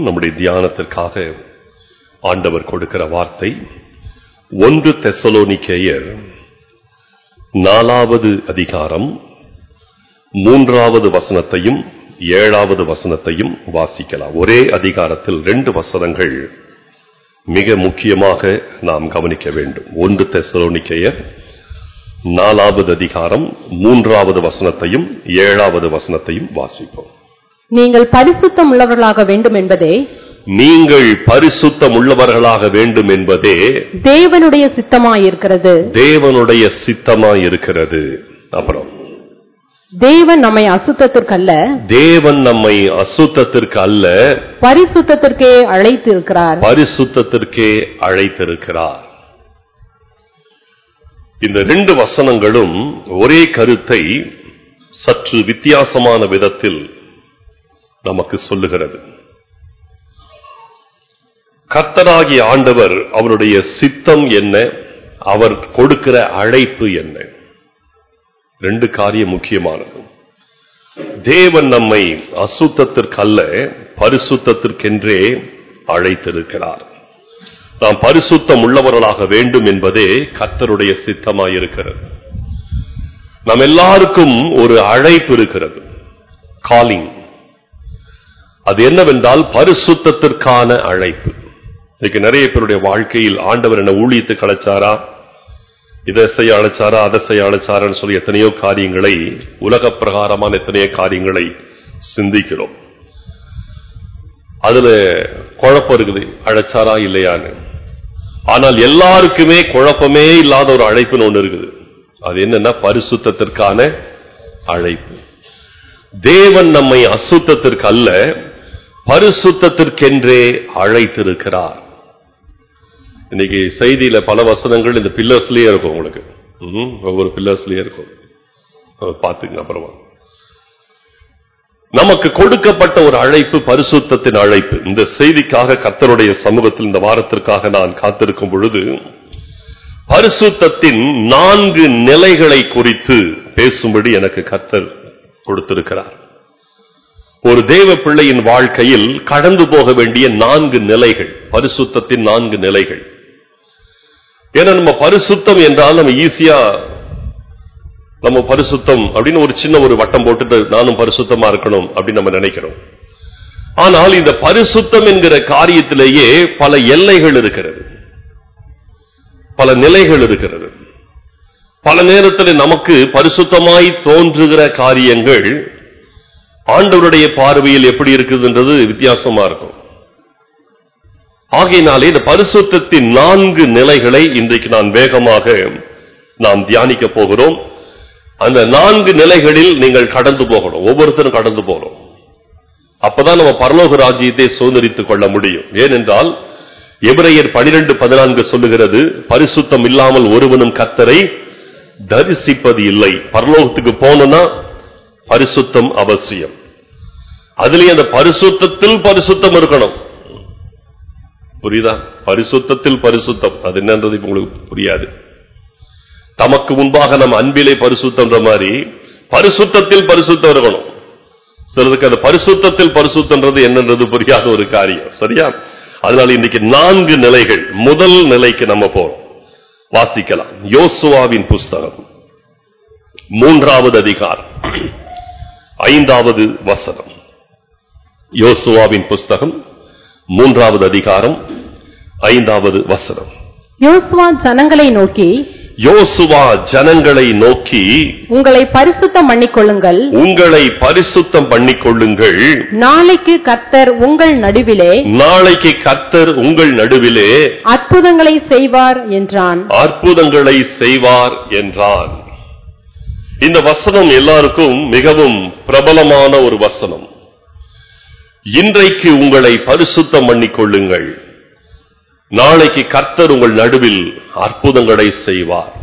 நம்முடைய தியானத்திற்காக ஆண்டவர் கொடுக்கிற வார்த்தை ஒன்று தெசலோனிக்கேயர் நாலாவது அதிகாரம் மூன்றாவது வசனத்தையும் ஏழாவது வசனத்தையும் வாசிக்கலாம் ஒரே அதிகாரத்தில் ரெண்டு வசனங்கள் மிக முக்கியமாக நாம் கவனிக்க வேண்டும் ஒன்று தெசலோனிக்கேயர் நாலாவது அதிகாரம் மூன்றாவது வசனத்தையும் ஏழாவது வசனத்தையும் வாசிப்போம் நீங்கள் பரிசுத்தம் உள்ளவர்களாக வேண்டும் என்பதே நீங்கள் பரிசுத்தம் உள்ளவர்களாக வேண்டும் என்பதே தேவனுடைய சித்தமாயிருக்கிறது தேவனுடைய சித்தமாய் இருக்கிறது அப்புறம் தேவன் நம்மை அசுத்தத்திற்கல்ல தேவன் நம்மை அசுத்தத்திற்கு அல்ல பரிசுத்தத்திற்கே அழைத்திருக்கிறார் பரிசுத்தத்திற்கே அழைத்திருக்கிறார் இந்த ரெண்டு வசனங்களும் ஒரே கருத்தை சற்று வித்தியாசமான விதத்தில் நமக்கு சொல்லுகிறது கர்த்தராகிய ஆண்டவர் அவருடைய சித்தம் என்ன அவர் கொடுக்கிற அழைப்பு என்ன ரெண்டு காரியம் முக்கியமானது தேவன் நம்மை அசுத்தத்திற்கல்ல பரிசுத்தத்திற்கென்றே அழைத்திருக்கிறார் நாம் பரிசுத்தம் உள்ளவர்களாக வேண்டும் என்பதே கர்த்தருடைய சித்தமாயிருக்கிறது நம் எல்லாருக்கும் ஒரு அழைப்பு இருக்கிறது காலிங் அது என்னவென்றால் பரிசுத்தத்திற்கான அழைப்பு இன்னைக்கு நிறைய பேருடைய வாழ்க்கையில் ஆண்டவர் என்ன ஊழியத்துக்கு அழைச்சாரா இதை செய்ய அழைச்சாரா அதை செய்ய அழைச்சாரான்னு சொல்லி எத்தனையோ காரியங்களை உலக பிரகாரமான எத்தனையோ காரியங்களை சிந்திக்கிறோம் அதுல குழப்பம் இருக்குது அழைச்சாரா இல்லையான்னு ஆனால் எல்லாருக்குமே குழப்பமே இல்லாத ஒரு அழைப்புன்னு ஒண்ணு இருக்குது அது என்னன்னா பரிசுத்தத்திற்கான அழைப்பு தேவன் நம்மை அசுத்தத்திற்கு அல்ல பரிசுத்தத்திற்கென்றே அழைத்திருக்கிறார் இன்னைக்கு செய்தியில பல வசனங்கள் இந்த பில்லர்ஸ்லயே இருக்கும் உங்களுக்கு ம்ஹும். ஒவ்வொரு பில்லர்ஸ்லயே இருக்கும் அதை பார்த்துங்க அப்புறமா நமக்கு கொடுக்கப்பட்ட ஒரு அழைப்பு பரிசுத்தத்தின் அழைப்பு இந்த செய்திக்காக கர்த்தருடைய சமூகத்தில் இந்த வாரத்திற்காக நான் காத்திருக்கும் பொழுது பரிசுத்தத்தின் நான்கு நிலைகளை குறித்து பேசும்படி எனக்கு கர்த்தர் கொடுத்திருக்கிறார் ஒரு தேவ பிள்ளையின் வாழ்க்கையில் கடந்து போக வேண்டிய நான்கு நிலைகள் பரிசுத்தத்தின் நான்கு நிலைகள் ஏன்னா நம்ம பரிசுத்தம் என்றால் நம்ம ஈஸியா நம்ம பரிசுத்தம் அப்படின்னு ஒரு சின்ன ஒரு வட்டம் போட்டுட்டு நானும் பரிசுத்தமா இருக்கணும் அப்படின்னு நம்ம நினைக்கிறோம் ஆனால் இந்த பரிசுத்தம் என்கிற காரியத்திலேயே பல எல்லைகள் இருக்கிறது பல நிலைகள் இருக்கிறது பல நேரத்தில் நமக்கு பரிசுத்தமாய் தோன்றுகிற காரியங்கள் ஆண்டவருடைய பார்வையில் எப்படி இருக்குதுன்றது வித்தியாசமா இருக்கும் ஆகையினாலே இந்த பரிசுத்தத்தின் நான்கு நிலைகளை இன்றைக்கு நான் வேகமாக நாம் தியானிக்க போகிறோம் அந்த நான்கு நிலைகளில் நீங்கள் கடந்து போகணும் ஒவ்வொருத்தரும் கடந்து போகணும் அப்பதான் நம்ம பரலோக ராஜ்யத்தை சுதந்திரித்துக் கொள்ள முடியும் ஏனென்றால் எபிரேயர் பனிரெண்டு பதினான்கு சொல்லுகிறது பரிசுத்தம் இல்லாமல் ஒருவனும் கத்தரை தரிசிப்பது இல்லை பரலோகத்துக்கு போகணும்னா பரிசுத்தம் அவசியம் அதுலயும் அந்த பரிசுத்தத்தில் பரிசுத்தம் இருக்கணும் புரியுதா பரிசுத்தத்தில் பரிசுத்தம் அது என்னன்றது இப்ப உங்களுக்கு புரியாது தமக்கு முன்பாக நம்ம அன்பிலே பரிசுத்தம்ன்ற மாதிரி பரிசுத்தத்தில் பரிசுத்தம் இருக்கணும் சிலருக்கு அந்த பரிசுத்தத்தில் பரிசுத்தன்றது என்னன்றது புரியாத ஒரு காரியம் சரியா அதனால இன்னைக்கு நான்கு நிலைகள் முதல் நிலைக்கு நம்ம போறோம் வாசிக்கலாம் யோசுவாவின் புஸ்தகம் மூன்றாவது அதிகாரம் ஐந்தாவது வசனம் யோசுவாவின் புஸ்தகம் மூன்றாவது அதிகாரம் ஐந்தாவது வசனம் யோசுவா ஜனங்களை நோக்கி யோசுவா ஜனங்களை நோக்கி உங்களை பரிசுத்தம் பண்ணிக்கொள்ளுங்கள் உங்களை பரிசுத்தம் பண்ணிக்கொள்ளுங்கள் நாளைக்கு கர்த்தர் உங்கள் நடுவிலே நாளைக்கு கர்த்தர் உங்கள் நடுவிலே அற்புதங்களை செய்வார் என்றான் அற்புதங்களை செய்வார் என்றான் இந்த வசனம் எல்லாருக்கும் மிகவும் பிரபலமான ஒரு வசனம் இன்றைக்கு உங்களை பரிசுத்தம் பண்ணிக்கொள்ளுங்கள் நாளைக்கு கர்த்தர் உங்கள் நடுவில் அற்புதங்களை செய்வார்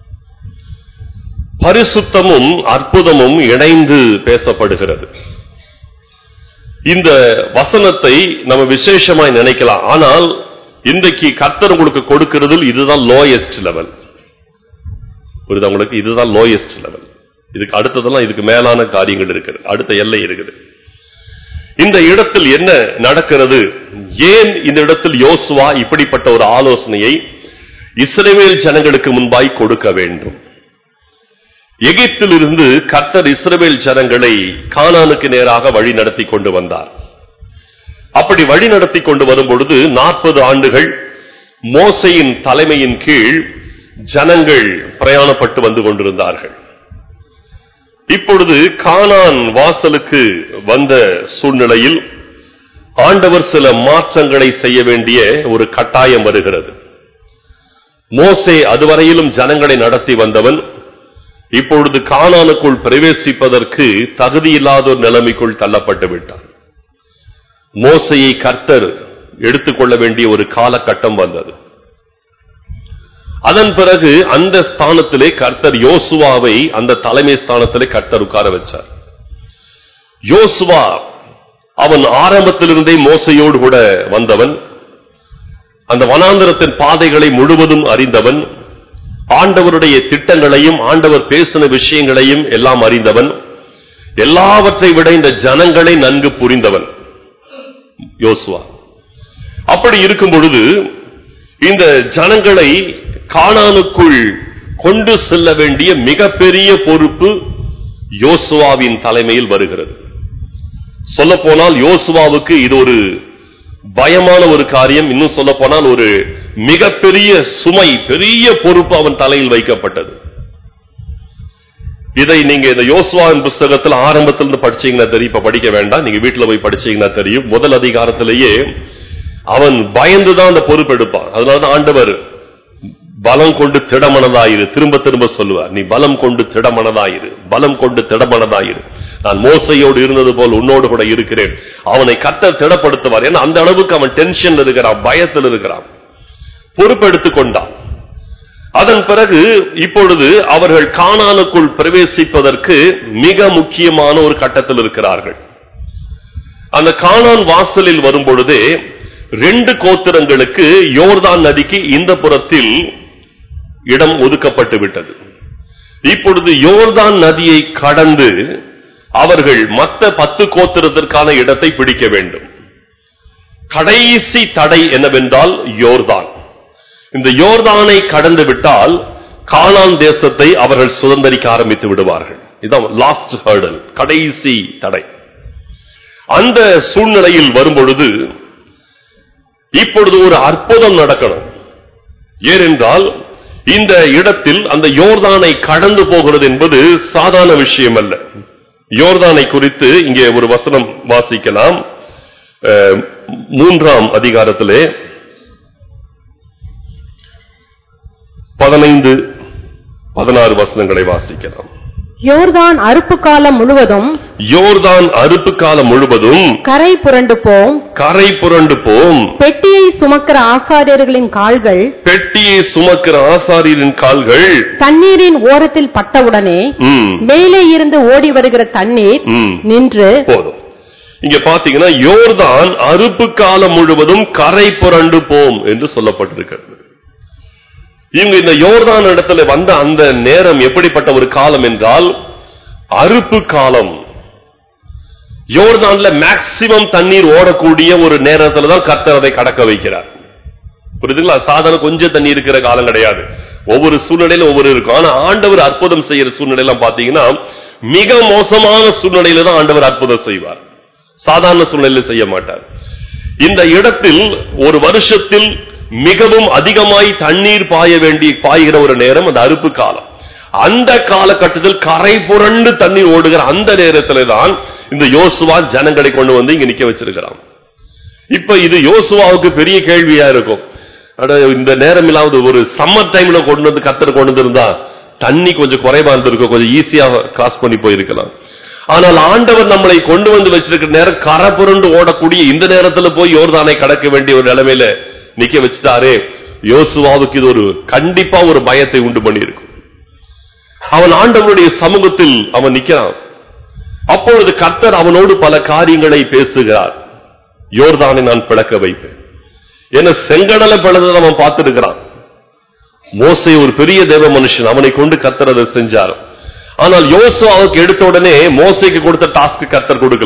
பரிசுத்தமும் அற்புதமும் இணைந்து பேசப்படுகிறது இந்த வசனத்தை நம்ம விசேஷமாய் நினைக்கலாம் ஆனால் இன்றைக்கு கர்த்தர் உங்களுக்கு கொடுக்கிறதில் இதுதான் லோயஸ்ட் லெவல் புரியுதா உங்களுக்கு இதுதான் லோயஸ்ட் லெவல் இதுக்கு அடுத்ததெல்லாம் இதுக்கு மேலான காரியங்கள் இருக்குது அடுத்த எல்லை இருக்குது இந்த இடத்தில் என்ன நடக்கிறது ஏன் இந்த இடத்தில் யோசுவா இப்படிப்பட்ட ஒரு ஆலோசனையை இஸ்ரவேல் ஜனங்களுக்கு முன்பாய் கொடுக்க வேண்டும் எகிப்திலிருந்து கர்த்தர் இஸ்ரவேல் ஜனங்களை கானானுக்கு நேராக வழி நடத்தி கொண்டு வந்தார் அப்படி வழி நடத்தி கொண்டு வரும் பொழுது நாற்பது ஆண்டுகள் மோசையின் தலைமையின் கீழ் ஜனங்கள் பிரயாணப்பட்டு வந்து கொண்டிருந்தார்கள் இப்பொழுது கானான் வாசலுக்கு வந்த சூழ்நிலையில் ஆண்டவர் சில மாற்றங்களை செய்ய வேண்டிய ஒரு கட்டாயம் வருகிறது மோசே அதுவரையிலும் ஜனங்களை நடத்தி வந்தவன் இப்பொழுது கானானுக்குள் பிரவேசிப்பதற்கு தகுதியில்லாத ஒரு நிலைமைக்குள் தள்ளப்பட்டு விட்டான் மோசையை கர்த்தர் எடுத்துக்கொள்ள வேண்டிய ஒரு காலகட்டம் வந்தது அதன் பிறகு அந்த ஸ்தானத்திலே கர்த்தர் யோசுவாவை அந்த தலைமை ஸ்தானத்திலே கர்த்தர் உட்கார வச்சார் யோசுவா அவன் ஆரம்பத்திலிருந்தே மோசையோடு கூட வந்தவன் அந்த வனாந்தரத்தின் பாதைகளை முழுவதும் அறிந்தவன் ஆண்டவருடைய திட்டங்களையும் ஆண்டவர் பேசின விஷயங்களையும் எல்லாம் அறிந்தவன் எல்லாவற்றை விட இந்த ஜனங்களை நன்கு புரிந்தவன் யோசுவா அப்படி இருக்கும் பொழுது இந்த ஜனங்களை கானானுக்குள் கொண்டு செல்ல வேண்டிய மிகப்பெரிய பொறுப்பு யோசுவாவின் தலைமையில் வருகிறது சொல்ல போனால் யோசுவாவுக்கு இது ஒரு பயமான ஒரு காரியம் இன்னும் சொல்ல போனால் ஒரு மிகப்பெரிய சுமை பெரிய பொறுப்பு அவன் தலையில் வைக்கப்பட்டது இதை நீங்க இந்த யோசுவாவின் புஸ்தகத்தில் ஆரம்பத்திலிருந்து படிச்சீங்கன்னா தெரியும் இப்ப படிக்க வேண்டாம் நீங்க வீட்டுல போய் படிச்சீங்கன்னா தெரியும் முதல் அதிகாரத்திலேயே அவன் பயந்துதான் அந்த பொறுப்பு எடுப்பான் அதனாலதான் ஆண்டவர் பலம் கொண்டு திடமனதாயிரு திரும்ப திரும்ப சொல்லுவார் நீ பலம் கொண்டு திடமனதாயிரு பலம் கொண்டு திடமனதாயிரு நான் மோசையோடு இருந்தது போல் உன்னோடு கூட இருக்கிறேன் அவனை கத்த திடப்படுத்துவார் ஏன்னா அந்த அளவுக்கு அவன் டென்ஷன் இருக்கிறான் பயத்தில் இருக்கிறான் பொறுப்பெடுத்துக் கொண்டான் அதன் பிறகு இப்பொழுது அவர்கள் கானானுக்குள் பிரவேசிப்பதற்கு மிக முக்கியமான ஒரு கட்டத்தில் இருக்கிறார்கள் அந்த கானான் வாசலில் வரும் பொழுதே ரெண்டு கோத்திரங்களுக்கு யோர்தான் நதிக்கு இந்த புறத்தில் இடம் ஒதுக்கப்பட்டு விட்டது இப்பொழுது யோர்தான் நதியை கடந்து அவர்கள் மற்ற பத்து கோத்திரத்திற்கான இடத்தை பிடிக்க வேண்டும் கடைசி தடை என்னவென்றால் யோர்தான் இந்த யோர்தானை கடந்து விட்டால் கானான் தேசத்தை அவர்கள் சுதந்திரிக்க ஆரம்பித்து விடுவார்கள் இதான் லாஸ்ட் ஹர்டல் கடைசி தடை அந்த சூழ்நிலையில் வரும்பொழுது இப்பொழுது ஒரு அற்புதம் நடக்கணும் ஏனென்றால் இந்த இடத்தில் அந்த யோர்தானை கடந்து போகிறது என்பது சாதாரண விஷயம் அல்ல யோர்தானை குறித்து இங்கே ஒரு வசனம் வாசிக்கலாம் அஹ், மூன்றாம் அதிகாரத்திலே பதினைந்து பதினாறு வசனங்களை வாசிக்கலாம் யோர்தான் அறுப்பு காலம் முழுவதும் யோர்தான் அறுப்பு காலம் முழுவதும் கரை புரண்டு போம் கரை புரண்டு போம் பெட்டியை சுமக்கிற ஆசாரியர்களின் கால்கள் பெட்டியை சுமக்கிற ஆசாரியரின் கால்கள் தண்ணீரின் ஓரத்தில் பட்டவுடனே ம், மேலே இருந்து ஓடி வருகிற தண்ணீர் ம், நின்று போதும் இங்க பாத்தீங்கன்னா யோர்தான் அறுப்பு காலம் முழுவதும் கரை புரண்டு போம் என்று சொல்லப்பட்டிருக்கிறது இவங்க இந்த யோர்தான் இடத்துல வந்த அந்த நேரம் எப்படிப்பட்ட ஒரு காலம் என்றால் அறுப்பு காலம் யோர்தான்ல மேக்சிமம் தண்ணீர் ஓடக்கூடிய ஒரு நேரத்துல தான் கர்த்தர் அதை கடக்க வைக்கிறார் புரியுதுங்களா சாதாரண கொஞ்சம் தண்ணி இருக்கிற காலம் கிடையாது ஒவ்வொரு சூழ்நிலையில ஒவ்வொரு இருக்கும் ஆனா ஆண்டவர் அற்புதம் செய்யற சூழ்நிலையெல்லாம் பாத்தீங்கன்னா மிக மோசமான சூழ்நிலையில தான் ஆண்டவர் அற்புதம் செய்வார் சாதாரண சூழ்நிலையில செய்ய மாட்டார் இந்த இடத்தில் ஒரு வருஷத்தில் மிகவும் அதிகமாய் தண்ணீர் பாய வேண்டி பாய்கிற ஒரு நேரம் அந்த அறுப்பு காலம் அந்த காலகட்டத்தில் கரை புரண்டு தண்ணீர் ஓடுகிற அந்த நேரத்திலே தான் இந்த யோசுவா ஜனங்களை கொண்டு வந்து இங்க நிக்க வச்சிருக்கிறான் இப்ப இது யோசுவாவுக்கு பெரிய கேள்வியா இருக்கும் அட இந்த நேரம் இல்லாத ஒரு சம்மர் டைம்ல கொண்டு வந்து கத்தர் கொண்டு வந்திருந்தா தண்ணி கொஞ்சம் குறைவா இருந்திருக்கும் கொஞ்சம் ஈஸியா கிராஸ் பண்ணி போயிருக்கலாம் ஆனால் ஆண்டவர் நம்மளை கொண்டு வந்து வச்சிருக்கிற நேரம் கரை புரண்டு ஓடக்கூடிய இந்த நேரத்துல போய் யோர்தானை கடக்க வேண்டிய ஒரு நிலைமையில நிக்க வச்சுட்டாரே யோசுவாவுக்கு இது ஒரு கண்டிப்பா ஒரு பயத்தை உண்டு பண்ணியிருக்கும் அவன் ஆண்டவருடைய சமூகத்தில் அவன் நிக்கிறான் அப்பொழுது கர்த்தர் அவனோடு பல காரியங்களை பேசுகிறார் யோர்தானை நான் பிளக்க வைப்பேன் என செங்கடலை பிளந்ததை அவன் பார்த்திருக்கிறான் மோசே ஒரு பெரிய தேவ மனுஷன் அவனை கொண்டு கர்த்தர் அதை செஞ்சார் ஆனால் யோசுவாவுக்கு எடுத்த உடனே மோசைக்கு கொடுத்த டாஸ்க் கர்த்தர் கொடுக்கல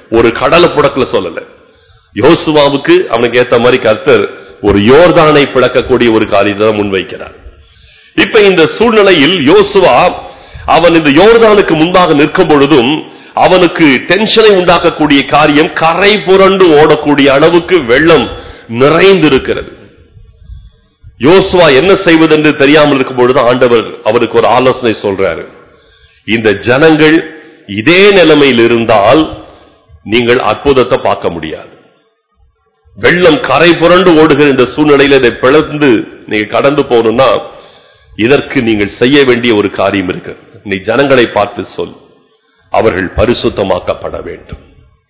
ஒரு கடலை புடக்கல சொல்லல யோசுவாவுக்கு அவனுக்கு ஏத்த மாதிரி கர்த்தர் ஒரு யோர்தானை பிளக்கக்கூடிய ஒரு காரியத்தை தான் முன்வைக்கிறார் இப்ப இந்த சூழ்நிலையில் யோசுவா அவன் இந்த யோர்தானுக்கு முன்பாக நிற்கும் பொழுதும் அவனுக்கு டென்ஷனை உண்டாக்கக்கூடிய காரியம் கரை புரண்டு ஓடக்கூடிய அளவுக்கு வெள்ளம் நிறைந்திருக்கிறது யோசுவா என்ன செய்வதென்று தெரியாமல் இருக்கும் பொழுது ஆண்டவர் அவருக்கு ஒரு ஆலோசனை சொல்றாரு இந்த ஜனங்கள் இதே நிலைமையில் இருந்தால் நீங்கள் அற்புதத்தை பார்க்க முடியாது வெள்ளம் கரை புரண்டு ஓடுகிற இந்த சூழ்நிலையில இதை பிளந்து நீங்க கடந்து போகணும்னா இதற்கு நீங்கள் செய்ய வேண்டிய ஒரு காரியம் இருக்கு நீ ஜனங்களை பார்த்து சொல் அவர்கள் பரிசுத்தமாக்கப்பட வேண்டும்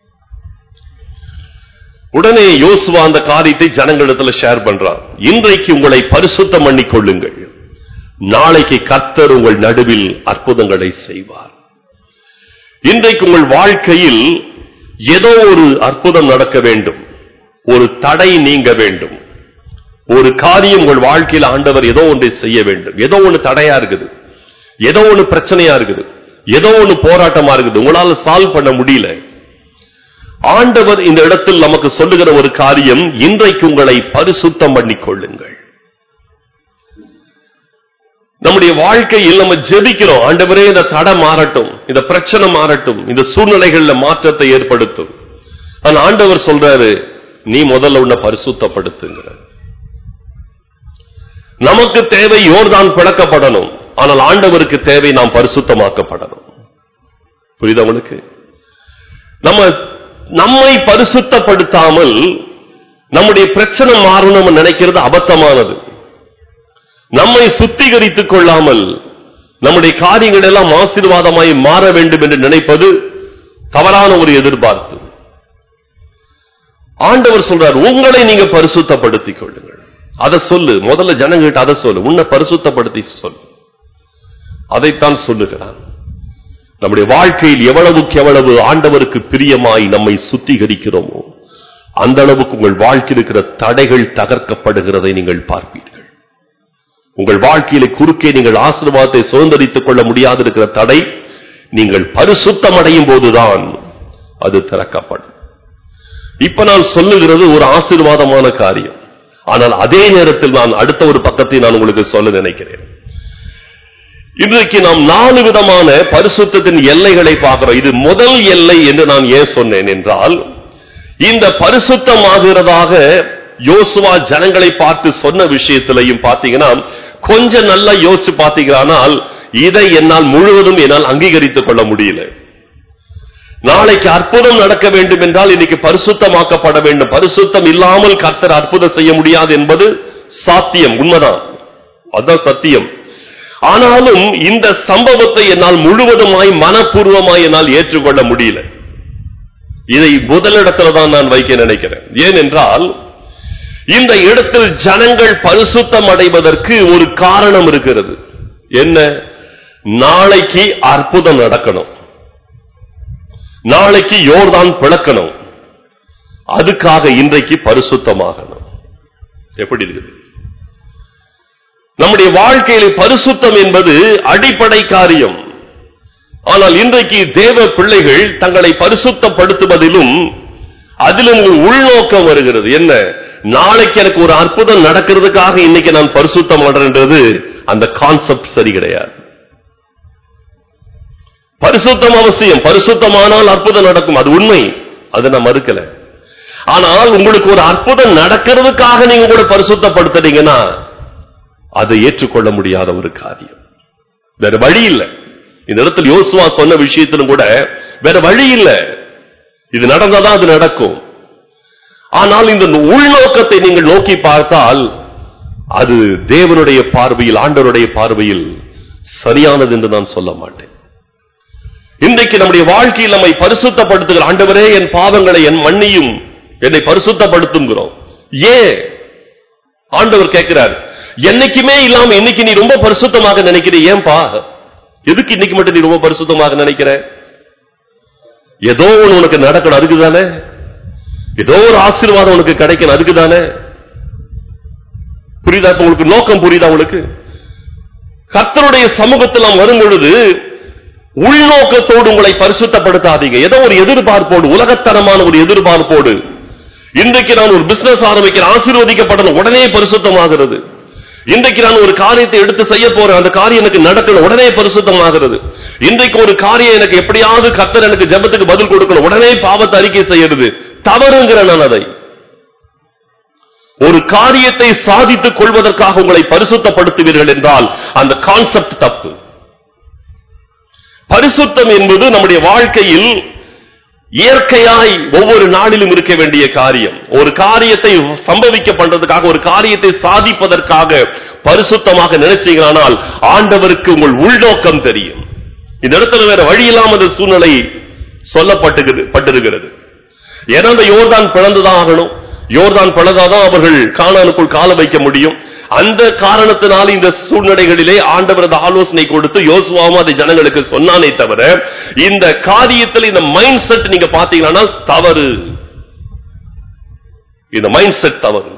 உடனே யோசுவா அந்த காரியத்தை ஜனங்களிடத்துல ஷேர் பண்றார் இன்றைக்கு உங்களை பரிசுத்தம் பண்ணிக் கொள்ளுங்கள் நாளைக்கு கர்த்தர் உங்கள் நடுவில் அற்புதங்களை செய்வார் இன்றைக்கு உங்கள் வாழ்க்கையில் ஏதோ ஒரு அற்புதம் நடக்க வேண்டும் ஒரு தடை நீங்க வேண்டும் ஒரு காரியம் உங்கள் வாழ்க்கையில் ஆண்டவர் ஏதோ ஒன்றை செய்ய வேண்டும் ஏதோ ஒன்று தடையா இருக்குது ஏதோ ஒன்று பிரச்சனையா இருக்குது ஏதோ ஒன்று போராட்டமா இருக்குது உங்களால சால்வ் பண்ண முடியல ஆண்டவர் இந்த இடத்தில் நமக்கு சொல்லுகிற ஒரு காரியம் இன்றைக்கு உங்களை பரிசுத்தம் பண்ணிக் கொள்ளுங்கள் நம்முடைய வாழ்க்கையில் நம்ம ஜெபிக்கிறோம் ஆண்டவரே இந்த தடை மாறட்டும் இந்த பிரச்சனை மாறட்டும் இந்த சூழ்நிலைகள்ல மாற்றத்தை ஏற்படுத்தும் ஆனா ஆண்டவர் சொல்றாரு நீ முதல்ல உன்னை பரிசுத்தப்படுத்துங்கிற நமக்கு தேவை யோர்தான் பிளக்கப்படணும் ஆனால் ஆண்டவருக்கு தேவை நாம் பரிசுத்தமாக்கப்படணும் புரியுதா உங்களுக்கு நம்ம நம்மை பரிசுத்தப்படுத்தாமல் நம்முடைய பிரச்சனை மாறணும் நினைக்கிறது அபத்தமானது நம்மை சுத்திகரித்துக் கொள்ளாமல் நம்முடைய காரியங்கள் எல்லாம் ஆசீர்வாதமாய் மாற வேண்டும் என்று நினைப்பது தவறான ஒரு எதிர்பார்ப்பு ஆண்டவர் சொல்றார் உங்களை நீங்க பரிசுத்தப்படுத்திக் கொள்ளுங்கள் அதை சொல்லு முதல்ல ஜனங்கிட்ட அதை சொல்லு உன்னை பரிசுத்தப்படுத்தி சொல்லு அதைத்தான் சொல்லுகிறான் நம்முடைய வாழ்க்கையில் எவ்வளவுக்கு எவ்வளவு ஆண்டவருக்கு பிரியமாய் நம்மை சுத்திகரிக்கிறோமோ அந்த அளவுக்கு உங்கள் வாழ்க்கையில் இருக்கிற தடைகள் தகர்க்கப்படுகிறதை நீங்கள் பார்ப்பீர்கள் உங்கள் வாழ்க்கையில குறுக்கே நீங்கள் ஆசீர்வாதத்தை சுதந்திரித்துக் கொள்ள முடியாது இருக்கிற தடை நீங்கள் பரிசுத்தம் அடையும் போதுதான் அது திறக்கப்படும் இப்ப நான் சொல்லுகிறது ஒரு ஆசீர்வாதமான காரியம் ஆனால் அதே நேரத்தில் நான் அடுத்த ஒரு பக்கத்தை நான் உங்களுக்கு சொல்ல நினைக்கிறேன் இன்றைக்கு நாம் நாலு விதமான பரிசுத்தத்தின் எல்லைகளை பார்க்கிறோம் இது முதல் எல்லை என்று நான் ஏன் சொன்னேன் என்றால் இந்த பரிசுத்தமாகிறதாக யோசுவா ஜனங்களை பார்த்து சொன்ன விஷயத்திலையும் பார்த்தீங்கன்னா கொஞ்சம் நல்லா யோசிச்சு பார்த்தீங்களானால் இதை என்னால் முழுவதும் என்னால் அங்கீகரித்துக் கொள்ள முடியல நாளைக்கு அற்புதம் நடக்க வேண்டும் என்றால் இன்னைக்கு பரிசுத்தமாக்கப்பட வேண்டும் பரிசுத்தம் இல்லாமல் கர்த்தர் அற்புதம் செய்ய முடியாது என்பது சாத்தியம் உண்மைதான் அதான் சத்தியம் ஆனாலும் இந்த சம்பவத்தை என்னால் முழுவதுமாய் மனப்பூர்வமாய் என்னால் ஏற்றுக்கொள்ள முடியல இதை முதலிடத்துல தான் நான் வைக்க நினைக்கிறேன் ஏனென்றால் இந்த இடத்தில் ஜனங்கள் பரிசுத்தம் அடைவதற்கு ஒரு காரணம் இருக்கிறது என்ன நாளைக்கு அற்புதம் நடக்கணும் நாளைக்கு யோர்தான் பிளக்கணும் அதுக்காக இன்றைக்கு பரிசுத்தமாகணும் எப்படி இருக்குது நம்முடைய வாழ்க்கையில பரிசுத்தம் என்பது அடிப்படை காரியம் ஆனால் இன்றைக்கு தேவ பிள்ளைகள் தங்களை பரிசுத்தப்படுத்துவதிலும் அதிலும் ஒரு உள்நோக்கம் வருகிறது என்ன நாளைக்கு எனக்கு ஒரு அற்புதம் நடக்கிறதுக்காக இன்னைக்கு நான் பரிசுத்தம் பண்றேன்றது அந்த கான்செப்ட் சரி கிடையாது பரிசுத்தம் அவசியம் பரிசுத்தமானால் அற்புதம் நடக்கும் அது உண்மை அதை நான் மறுக்கல ஆனால் உங்களுக்கு ஒரு அற்புதம் நடக்கிறதுக்காக நீங்க கூட பரிசுத்தப்படுத்துறீங்கன்னா அதை ஏற்றுக்கொள்ள முடியாத ஒரு காரியம் வேற வழி இல்லை இந்த இடத்துல யோசுவா சொன்ன விஷயத்திலும் கூட வேற வழி இல்லை இது நடந்தாதான் அது நடக்கும் ஆனால் இந்த உள்நோக்கத்தை நீங்கள் நோக்கி பார்த்தால் அது தேவனுடைய பார்வையில் ஆண்டவருடைய பார்வையில் சரியானது என்று நான் சொல்ல மாட்டேன் இன்றைக்கு நம்முடைய வாழ்க்கையில் நம்மை பரிசுத்தப்படுத்துகிற ஆண்டவரே என் பாவங்களை என் மன்னியும் என்னை பரிசுத்தப்படுத்துங்கிறோம் ஏன் ஆண்டவர் கேட்கிறார் என்னைக்குமே இல்லாம இன்னைக்கு நீ ரொம்ப பரிசுத்தமாக நினைக்கிற ஏன்பா எதுக்கு இன்னைக்கு மட்டும் நீ ரொம்ப பரிசுத்தமாக நினைக்கிற ஏதோ ஒண்ணு உனக்கு நடக்கணும் அதுக்கு தானே ஏதோ ஒரு ஆசீர்வாதம் உனக்கு கிடைக்கணும் அதுக்கு தானே புரியுதா இப்ப உங்களுக்கு நோக்கம் புரியுதா உங்களுக்கு கர்த்தருடைய சமூகத்தில் நாம் வரும் பொழுது உள்நோக்கத்தோடு உங்களை பரிசுத்தப்படுத்தாதீங்க ஏதோ ஒரு எதிர்பார்ப்போடு உலகத்தனமான ஒரு எதிர்பார்ப்போடு இன்றைக்கு நான் ஒரு பிசினஸ் ஆரம்பிக்கிறேன் ஆசீர்வதிக்கப்படணும் உடனே பரிசுத்தமாகிறது இன்றைக்கு நான் ஒரு காரியத்தை எடுத்து செய்ய போறேன் அந்த காரியம் எனக்கு நடக்கணும் உடனே பரிசுத்தமாகிறது இன்றைக்கு ஒரு காரியம் எனக்கு எப்படியாவது கர்த்தர் எனக்கு ஜெபத்துக்கு பதில் கொடுக்கணும் உடனே பாவத்தை அறிக்கை செய்யறது தவறுங்கிற நான் அதை ஒரு காரியத்தை சாதித்துக் கொள்வதற்காக உங்களை பரிசுத்தப்படுத்துவீர்கள் என்றால் அந்த கான்செப்ட் தப்பு பரிசுத்தம் என்பது நம்முடைய வாழ்க்கையில் இயற்கையாய் ஒவ்வொரு நாளிலும் இருக்க வேண்டிய காரியம் ஒரு காரியத்தை சம்பவிக்க பண்றதுக்காக ஒரு காரியத்தை சாதிப்பதற்காக பரிசுத்தமாக நினைச்சீங்களானால் ஆண்டவருக்கு உங்கள் உள்நோக்கம் தெரியும் இந்த இடத்துல வேற வழி இல்லாமல் சூழ்நிலை சொல்லப்பட்டு பட்டிருக்கிறது ஏன்னா அந்த யோர்தான் பிளந்துதான் ஆகணும் யோர்தான் பிளந்தாதான் அவர்கள் காணானுக்குள் கால வைக்க முடியும் அந்த காரணத்தினால் இந்த சூழ்நிலைகளிலே ஆண்டவர் அந்த ஆலோசனை கொடுத்து யோசுவாவும் அதை ஜனங்களுக்கு சொன்னானே தவிர இந்த காரியத்தில் இந்த மைண்ட் செட் நீங்க பாத்தீங்கன்னா தவறு இந்த மைண்ட் செட் தவறு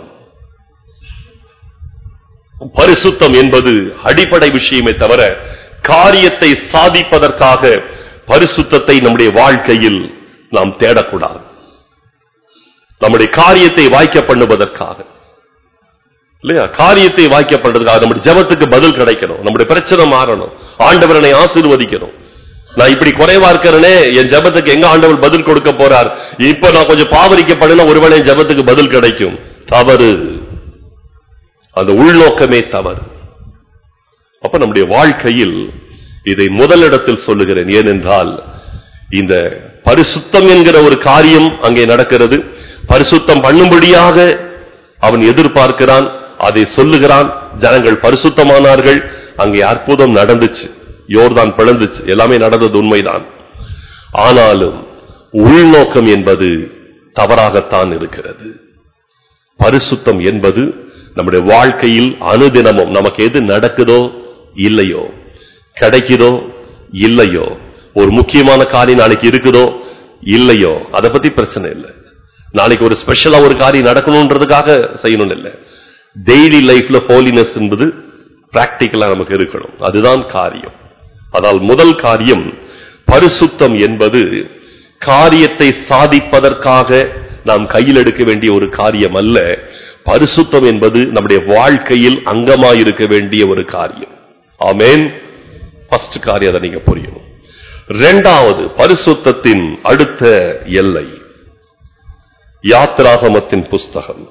பரிசுத்தம் என்பது அடிப்படை விஷயமே தவிர காரியத்தை சாதிப்பதற்காக பரிசுத்தத்தை நம்முடைய வாழ்க்கையில் நாம் தேடக்கூடாது நம்முடைய காரியத்தை வாய்க்க பண்ணுவதற்காக இல்லையா காரியத்தை வாய்க்க பண்றதுக்காக நம்முடைய ஜெபத்துக்கு பதில் கிடைக்கணும் நம்முடைய பிரச்சனை மாறணும் ஆண்டவரனை ஆசீர்வதிக்கணும் நான் இப்படி குறைவா இருக்கிறேனே என் ஜெபத்துக்கு எங்க ஆண்டவர் பதில் கொடுக்க போறார் இப்ப நான் கொஞ்சம் பாவரிக்கப்படுனா ஒருவேளை என் ஜெபத்துக்கு பதில் கிடைக்கும் தவறு அந்த உள்நோக்கமே தவறு அப்ப நம்முடைய வாழ்க்கையில் இதை முதலிடத்தில் சொல்லுகிறேன் ஏனென்றால் இந்த பரிசுத்தம் என்கிற ஒரு காரியம் அங்கே நடக்கிறது பரிசுத்தம் பண்ணும்படியாக அவன் எதிர்பார்க்கிறான் அதை சொல்லுகிறான் ஜனங்கள் பரிசுத்தமானார்கள் அங்கே அற்புதம் நடந்துச்சு யோர்தான் பிளந்துச்சு எல்லாமே நடந்தது உண்மைதான் ஆனாலும் உள்நோக்கம் என்பது தவறாகத்தான் இருக்கிறது பரிசுத்தம் என்பது நம்முடைய வாழ்க்கையில் அனுதினமும் நமக்கு எது நடக்குதோ இல்லையோ கிடைக்குதோ இல்லையோ ஒரு முக்கியமான காரியம் நாளைக்கு இருக்குதோ இல்லையோ அதை பத்தி பிரச்சனை இல்லை நாளைக்கு ஒரு ஸ்பெஷலா ஒரு காரியம் நடக்கணும்ன்றதுக்காக செய்யணும் இல்லை டெய்லி லைஃப்ல ஹோலினஸ் என்பது பிராக்டிக்கலா நமக்கு இருக்கணும் அதுதான் காரியம் அதால் முதல் காரியம் பரிசுத்தம் என்பது காரியத்தை சாதிப்பதற்காக நாம் கையில் எடுக்க வேண்டிய ஒரு காரியம் அல்ல பரிசுத்தம் என்பது நம்முடைய வாழ்க்கையில் அங்கமாயிருக்க வேண்டிய ஒரு காரியம் ஆமேன் ஃபர்ஸ்ட் காரியம் அதை நீங்க புரியணும் இரண்டாவது பரிசுத்தத்தின் அடுத்த எல்லை யாத்ராகமத்தின் புஸ்தகம்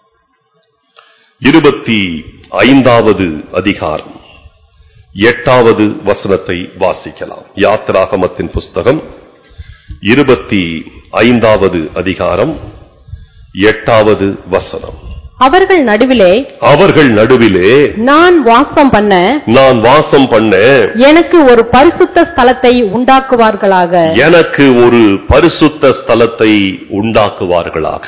இருபத்தி ஐந்தாவது அதிகாரம் எட்டாவது வசனத்தை வாசிக்கலாம் யாத்ராகமத்தின் புஸ்தகம் இருபத்தி ஐந்தாவது அதிகாரம் எட்டாவது வசனம் அவர்கள் நடுவிலே அவர்கள் நடுவிலே நான் வாசம் பண்ண நான் வாசம் பண்ண எனக்கு ஒரு பரிசுத்த ஸ்தலத்தை உண்டாக்குவார்களாக எனக்கு ஒரு பரிசுத்த ஸ்தலத்தை உண்டாக்குவார்களாக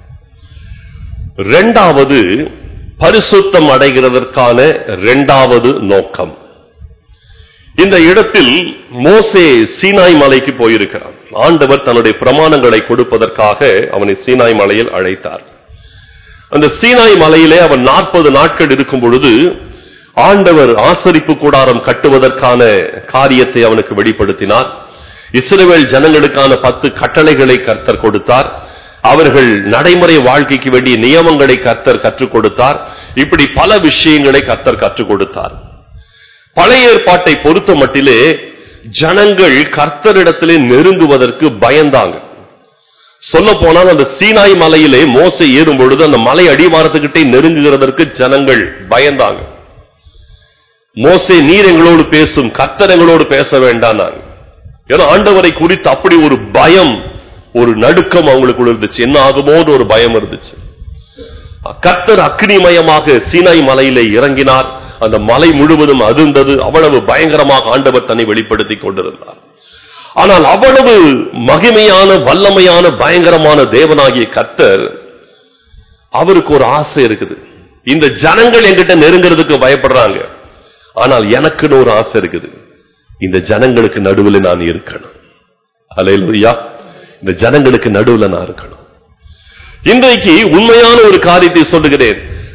இரண்டாவது பரிசுத்தம் அடைகிறதற்கான இரண்டாவது நோக்கம் இந்த இடத்தில் மோசே சீனாய் மலைக்கு போயிருக்கிறான் ஆண்டவர் தன்னுடைய பிரமாணங்களை கொடுப்பதற்காக அவனை சீனாய் மலையில் அழைத்தார் அந்த சீனாய் மலையிலே அவன் நாற்பது நாட்கள் இருக்கும் பொழுது ஆண்டவர் ஆசரிப்பு கூடாரம் கட்டுவதற்கான காரியத்தை அவனுக்கு வெளிப்படுத்தினார் இஸ்ரவேல் ஜனங்களுக்கான பத்து கட்டளைகளை கர்த்தர் கொடுத்தார் அவர்கள் நடைமுறை வாழ்க்கைக்கு வேண்டிய நியமங்களை கர்த்தர் கற்றுக் கொடுத்தார் இப்படி பல விஷயங்களை கர்த்தர் கற்றுக் கொடுத்தார் பழைய ஏற்பாட்டை பொறுத்த மட்டிலே ஜனங்கள் கர்த்தரிடத்திலே நெருங்குவதற்கு பயந்தாங்க சொல்ல போனால் அந்த சீனாய் மலையிலே மோசை ஏறும் பொழுது அந்த மலை அடிவாரத்துக்கிட்டே நெருங்குகிறதற்கு ஜனங்கள் பயந்தாங்க மோசே நீர் எங்களோடு பேசும் கர்த்தர் எங்களோடு பேச வேண்டாம் ஏன்னா ஆண்டவரை குறித்து அப்படி ஒரு பயம் ஒரு நடுக்கம் அவங்களுக்குள்ள இருந்துச்சு என்ன ஆகுமோன்னு ஒரு பயம் இருந்துச்சு கர்த்தர் அக்னிமயமாக சீனாய் மலையிலே இறங்கினார் அந்த மலை முழுவதும் அதிர்ந்தது அவ்வளவு பயங்கரமாக ஆண்டவர் தன்னை வெளிப்படுத்திக் கொண்டிருந்தார் ஆனால் அவ்வளவு மகிமையான வல்லமையான பயங்கரமான தேவனாகிய கர்த்தர் அவருக்கு ஒரு ஆசை இருக்குது இந்த ஜனங்கள் என்கிட்ட நெருங்கிறதுக்கு பயப்படுறாங்க ஆனால் எனக்குன்னு ஒரு ஆசை இருக்குது இந்த ஜனங்களுக்கு நடுவில் நான் இருக்கணும் அலையிலுயா இந்த ஜனங்களுக்கு நடுவில் நான் இருக்கணும் இன்றைக்கு உண்மையான ஒரு காரியத்தை சொல்லுகிறேன்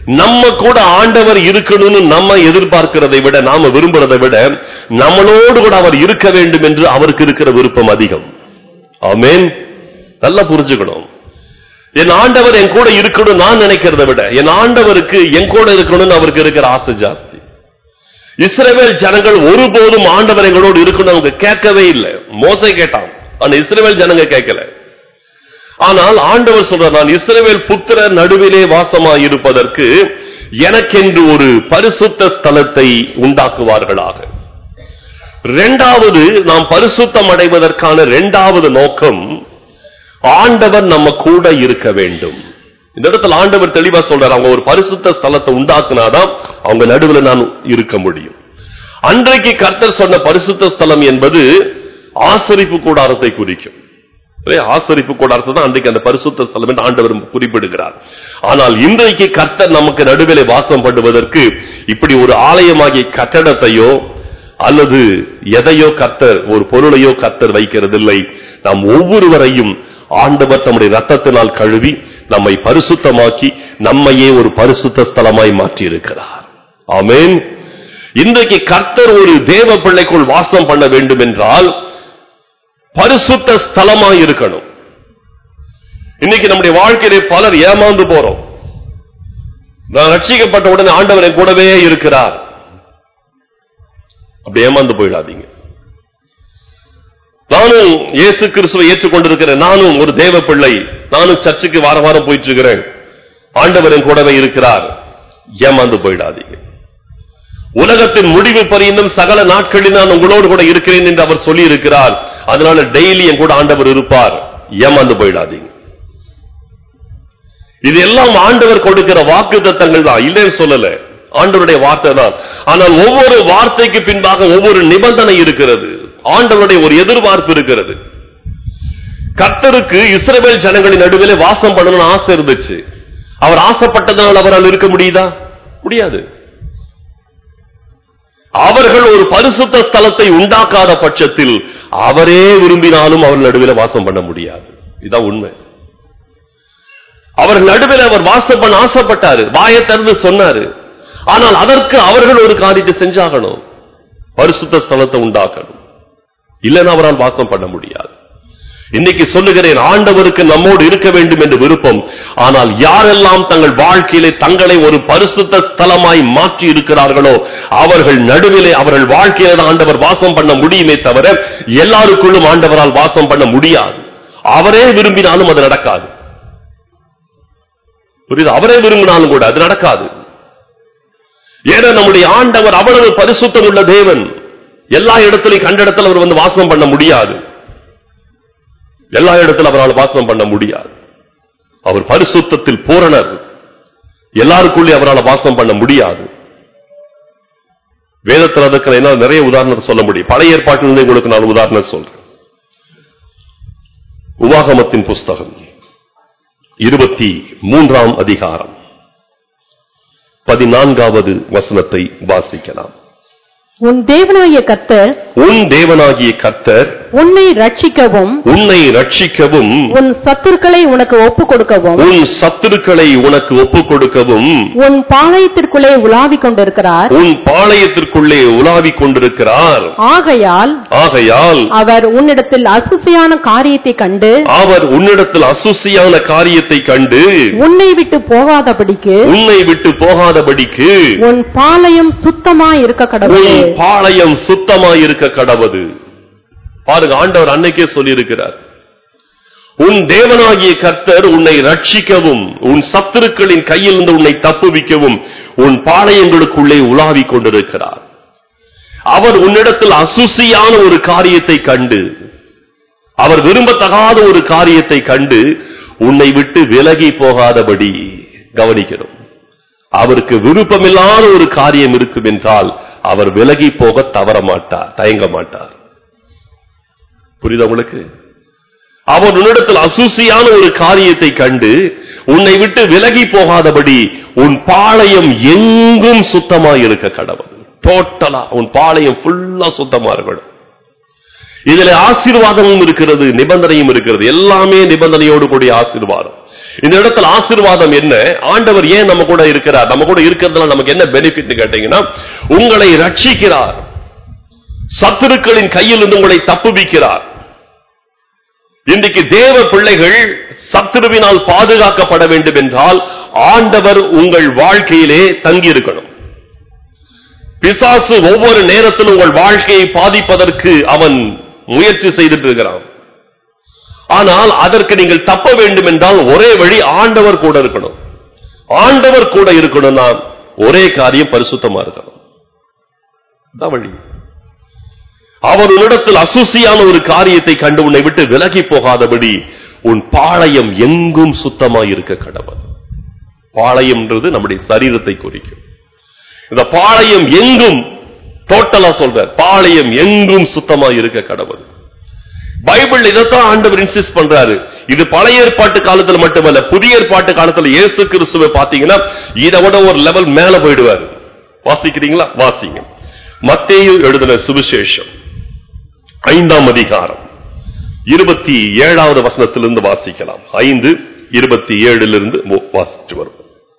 நம்ம கூட ஆண்டவர் இருக்கணும்னு நம்ம எதிர்பார்க்கிறதை விட நாம விரும்புறதை விட நம்மளோடு கூட அவர் இருக்க வேண்டும் என்று அவருக்கு இருக்கிற விருப்பம் அதிகம் ஆமென் நல்லா புரிஞ்சுக்கணும் என் ஆண்டவர் என் கூட இருக்கணும் நான் நினைக்கிறதை விட என் ஆண்டவருக்கு என் கூட இருக்கணும்னு அவருக்கு இருக்கிற ஆசை ஜாஸ்தி இஸ்ரவேல் ஜனங்கள் ஒருபோதும் ஆண்டவர் எங்களோடு இருக்கணும் அவங்க கேட்கவே இல்லை மோசை கேட்டான் ஆனா இஸ்ரவேல் ஜனங்க கேட்கல ஆனால் ஆண்டவர் சொல்றார் நான் இஸ்ரவேல் புத்திர நடுவிலே வாசமாய் இருப்பதற்கு எனக்கென்று ஒரு பரிசுத்த ஸ்தலத்தை உண்டாக்குவார்களாக இரண்டாவது நாம் பரிசுத்தம் அடைவதற்கான இரண்டாவது நோக்கம் ஆண்டவர் நம்ம கூட இருக்க வேண்டும் இந்த இடத்துல ஆண்டவர் தெளிவா சொல்றார் அவங்க ஒரு பரிசுத்த ஸ்தலத்தை உண்டாக்குனாதான் அவங்க நடுவில் நான் இருக்க முடியும் அன்றைக்கு கர்த்தர் சொன்ன பரிசுத்த ஸ்தலம் என்பது ஆசரிப்பு கூடாரத்தை குறிக்கும் இல்லையா? ஆசரிப்பு கூடாரத்தை தான் அன்றைக்கு அந்த பரிசுத்த ஸ்தலம் என்று ஆண்டவர் குறிப்பிடுகிறார் ஆனால் இன்றைக்கு கர்த்தர் நமக்கு நடுவிலே வாசம் பண்ணுவதற்கு இப்படி ஒரு ஆலயமாகிய கட்டடத்தையோ அல்லது எதையோ கர்த்தர் ஒரு பொருளையோ கர்த்தர் வைக்கிறதில்லை நாம் ஒவ்வொருவரையும் ஆண்டவர் தம்முடைய ரத்தத்தினால் கழுவி நம்மை பரிசுத்தமாக்கி நம்மையே ஒரு பரிசுத்த ஸ்தலமாய் மாற்றி இருக்கிறார் ஆமென் இன்றைக்கு கர்த்தர் ஒரு தேவ பிள்ளைக்குள் வாசம் பண்ண வேண்டும் என்றால் பரிசுத்த ஸ்தலமாய் இருக்கணும் இன்னைக்கு நம்முடைய வாழ்க்கையிலே பலர் ஏமாந்து போறோம் நான் ரட்சிக்கப்பட்ட உடனே ஆண்டவர் என் கூடவே இருக்கிறார் அப்படி ஏமாந்து போயிடாதீங்க நானும் இயேசு கிறிஸ்துவை ஏற்றுக்கொண்டிருக்கிறேன் நானும் ஒரு தேவ பிள்ளை நானும் சர்ச்சுக்கு வார வாரம் போயிட்டு இருக்கிறேன் ஆண்டவர் என் கூடவே இருக்கிறார் ஏமாந்து போயிடாதீங்க உலகத்தின் முடிவு பரியந்தம் சகல நாட்களில் நான் உங்களோடு கூட இருக்கிறேன் என்று அவர் சொல்லி இருக்கிறார் அதனால டெய்லி என் கூட ஆண்டவர் இருப்பார் ஏமாந்து போயிடாதீங்க இது எல்லாம் ஆண்டவர் கொடுக்கிற வாக்கு தத்தங்கள் தான் இல்லைன்னு சொல்லல ஆண்டவருடைய வார்த்தை தான் ஆனால் ஒவ்வொரு வார்த்தைக்கு பின்பாக ஒவ்வொரு நிபந்தனை இருக்கிறது ஆண்டவருடைய ஒரு எதிர்பார்ப்பு இருக்கிறது கர்த்தருக்கு இஸ்ரவேல் ஜனங்களின் நடுவிலே வாசம் பண்ணணும்னு ஆசை இருந்துச்சு அவர் ஆசைப்பட்டதனால் அவரால் இருக்க முடியுதா முடியாது அவர்கள் ஒரு பரிசுத்த ஸ்தலத்தை உண்டாக்காத பட்சத்தில் அவரே விரும்பினாலும் அவர் நடுவில் வாசம் பண்ண முடியாது இதுதான் உண்மை அவர்கள் நடுவில் அவர் வாசம் பண்ண ஆசைப்பட்டாரு வாயை திறந்து சொன்னாரு ஆனால் அதற்கு அவர்கள் ஒரு காரியத்தை செஞ்சாகணும் பரிசுத்த ஸ்தலத்தை உண்டாக்கணும் இல்லைன்னா அவரால் வாசம் பண்ண முடியாது இன்னைக்கு சொல்லுகிறேன் ஆண்டவருக்கு நம்மோடு இருக்க வேண்டும் என்று விருப்பம் ஆனால் யாரெல்லாம் தங்கள் வாழ்க்கையிலே தங்களை ஒரு பரிசுத்த ஸ்தலமாய் மாற்றி இருக்கிறார்களோ அவர்கள் நடுவிலே அவர்கள் வாழ்க்கையில தான் ஆண்டவர் வாசம் பண்ண முடியுமே தவிர எல்லாருக்குள்ளும் ஆண்டவரால் வாசம் பண்ண முடியாது அவரே விரும்பினாலும் அது நடக்காது புரியுது அவரே விரும்பினாலும் கூட அது நடக்காது ஏன்னா நம்முடைய ஆண்டவர் அவ்வளவு பரிசுத்தம் உள்ள தேவன் எல்லா இடத்திலையும் கண்ட இடத்துல அவர் வந்து வாசம் பண்ண முடியாது எல்லா இடத்துல அவரால் வாசம் பண்ண முடியாது அவர் பரிசுத்தத்தில் பூரணர் எல்லாருக்குள்ளே அவரால் வாசம் பண்ண முடியாது வேதத்தில் அதுக்கு என்னால் நிறைய உதாரணத்தை சொல்ல முடியும் பழைய ஏற்பாட்டிலிருந்து உங்களுக்கு நான் உதாரணம் சொல்றேன் உபாகமத்தின் புஸ்தகம் இருபத்தி மூன்றாம் அதிகாரம் பதினான்காவது வசனத்தை வாசிக்கலாம் உன் தேவனாகிய கர்த்தர் உன் தேவனாகிய கர்த்தர் உன்னை ரட்சிக்கவும் உன்னை ரட்சிக்கவும் உன் சத்துருக்களை உனக்கு ஒப்புக் கொடுக்கவும் உன் சத்துருக்களை உனக்கு ஒப்புக் கொடுக்கவும் உன் பாளையத்திற்குள்ளே உலாவிக் கொண்டிருக்கிறார் உன் பாளையத்திற்குள்ளே உலாவிக் கொண்டிருக்கிறார் ஆகையால் ஆகையால் அவர் உன்னிடத்தில் அசுசியான காரியத்தை கண்டு அவர் உன்னிடத்தில் அசுசியான காரியத்தை கண்டு உன்னை விட்டு போகாதபடிக்கு உன்னை விட்டு போகாதபடிக்கு உன் பாளையம் சுத்தமாய் இருக்க உன் கடவுளே பாளையம் சுத்தமாயிருக்க கடவது பாருங்க ஆண்டவர் அன்னைக்கே சொல்லியிருக்கிறார் உன் தேவனாகிய கர்த்தர் உன்னை ரட்சிக்கவும் உன் சத்துருக்களின் கையிலிருந்து உன்னை தப்புவிக்கவும் உன் பாளையங்களுக்குள்ளே உலாவிக் கொண்டிருக்கிறார் அவர் உன்னிடத்தில் அசுசியான ஒரு காரியத்தை கண்டு அவர் விரும்பத்தகாத ஒரு காரியத்தை கண்டு உன்னை விட்டு விலகி போகாதபடி கவனிக்கணும் அவருக்கு விருப்பமில்லாத ஒரு காரியம் இருக்கும் என்றால் அவர் விலகி போக தவற மாட்டார் தயங்க மாட்டார் புரியுதா உங்களுக்கு அவர் உன்னிடத்தில் அசூசியான ஒரு காரியத்தை கண்டு உன்னை விட்டு விலகி போகாதபடி உன் பாளையம் எங்கும் சுத்தமாய் இருக்க கடவுள் டோட்டலா உன் பாளையம் ஃபுல்லா சுத்தமா இருக்கணும் இதுல ஆசீர்வாதமும் இருக்கிறது நிபந்தனையும் இருக்கிறது எல்லாமே நிபந்தனையோடு கூடிய ஆசீர்வாதம் இந்த இடத்துல ஆசீர்வாதம் என்ன ஆண்டவர் ஏன் நம்ம கூட இருக்கிறார் நம்ம கூட இருக்கிறதுல நமக்கு என்ன பெனிஃபிட் கேட்டீங்கன்னா உங்களை ரட்சிக்கிறார் சத்துருக்களின் கையில் இருந்து உங்களை தப்புவிக்கிறார் இன்றைக்கு தேவ பிள்ளைகள் சத்துருவினால் பாதுகாக்கப்பட வேண்டும் என்றால் ஆண்டவர் உங்கள் வாழ்க்கையிலே தங்கி இருக்கணும் பிசாசு ஒவ்வொரு நேரத்திலும் உங்கள் வாழ்க்கையை பாதிப்பதற்கு அவன் முயற்சி செய்துட்டு இருக்கிறான் ஆனால் அதற்கு நீங்கள் தப்ப வேண்டும் என்றால் ஒரே வழி ஆண்டவர் கூட இருக்கணும் ஆண்டவர் கூட இருக்கணும்னா ஒரே காரியம் பரிசுத்தமா இருக்கணும் அதான் வழி அவர் உன்னிடத்தில் அசுசியான ஒரு காரியத்தை கண்டு உன்னை விட்டு விலகி போகாதபடி உன் பாளையம் எங்கும் சுத்தமாய் இருக்க கடவுள் பாளையம்ன்றது நம்முடைய சரீரத்தை குறிக்கும் இந்த பாளையம் எங்கும் டோட்டலா சொல்ற பாளையம் எங்கும் சுத்தமாய் இருக்க கடவுள் பைபிள் இதைத்தான் ஆண்டவர் இன்சிஸ்ட் பண்றாரு இது பழைய ஏற்பாட்டு காலத்துல மட்டுமல்ல புதிய ஏற்பாட்டு காலத்துல இயேசு கிறிஸ்துவை பாத்தீங்கன்னா இதை விட ஒரு லெவல் மேல போயிடுவார் வாசிக்கிறீங்களா வாசிங்க மத்தேயு எழுதின சுவிசேஷம் ஐந்தாம் அதிகாரம் இருபத்தி ஏழாவது வசனத்திலிருந்து வாசிக்கலாம் ஐந்து இருபத்தி ஏழிலிருந்து வாசிச்சு வரும்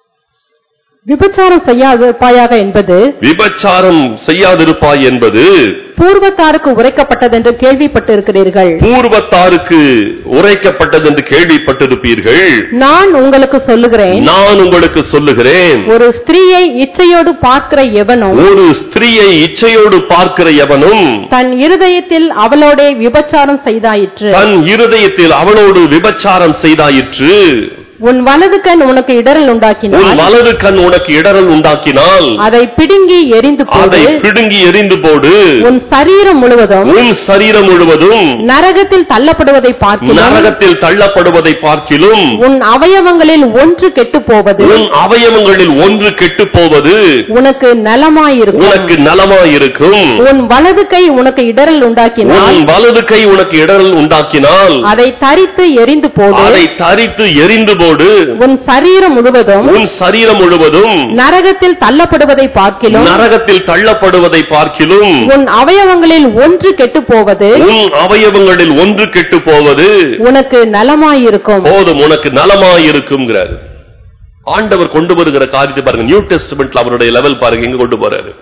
விபச்சாரம் செய்யாதிருப்பாயாக என்பது விபச்சாரம் செய்யாதிருப்பாய் என்பது பூர்வத்தாருக்கு உரைக்கப்பட்டதென்று கேள்விப்பட்டிருக்கிறீர்கள் பூர்வத்தாருக்கு உரைக்கப்பட்டது என்று கேள்விப்பட்டிருப்பீர்கள் நான் உங்களுக்கு சொல்லுகிறேன் நான் உங்களுக்கு சொல்லுகிறேன் ஒரு ஸ்திரீயை இச்சையோடு பார்க்கிற எவனும் ஒரு ஸ்திரீயை இச்சையோடு பார்க்கிற எவனும் தன் இருதயத்தில் அவளோடே விபச்சாரம் செய்தாயிற்று தன் இருதயத்தில் அவளோடு விபச்சாரம் செய்தாயிற்று உன் வலது கண் உனக்கு இடரல் உன் உண்டாக்கினாள் வலது கண் உனக்கு இடரல் உண்டாக்கினால் அதை பிடுங்கி எரிந்து போடு அதை பிடுங்கி எறிந்து போடு உன் சரீரம் முழுவதும் உன் சரீரம் முழுவதும் நரகத்தில் தள்ளப்படுவதை பார்க்கிலும் நரகத்தில் தள்ளப்படுவதை பார்க்கிலும் உன் அவயவங்களில் ஒன்று கெட்டுப் போவது உன் அவயவங்களில் ஒன்று கெட்டுப் போவது உனக்கு நலமாயிருக்கும் உனக்கு நலமாயிருக்கும் உன் வலது கை உனக்கு இடரல் உண்டாக்கினால் உன் வலது கை உனக்கு இடரல் உண்டாக்கினால் அதை தரித்து எரிந்து போடு அதை தரித்து எரிந்து போடு உன் சரீரம் முழுவதும் உன் சரீரம் முழுவதும் நரகத்தில் தள்ளப்படுவதை பார்க்கிலும் நரகத்தில் தள்ளப்படுவதை பார்க்கிலும் உன் அவயவங்களில் ஒன்று கெட்டுப் போவது உன் அவயவங்களில் ஒன்று கெட்டுப் போவது உனக்கு நலமாயிருக்கும் போதும் உனக்கு நலமாயிருக்கும்ங்கிறாரு ஆண்டவர் கொண்டு வருகிற காரியத்தை பாருங்க நியூ டெஸ்ட்மெண்ட்ல அவருடைய லெவல் பாருங்க எங்க கொண்டு போறாரு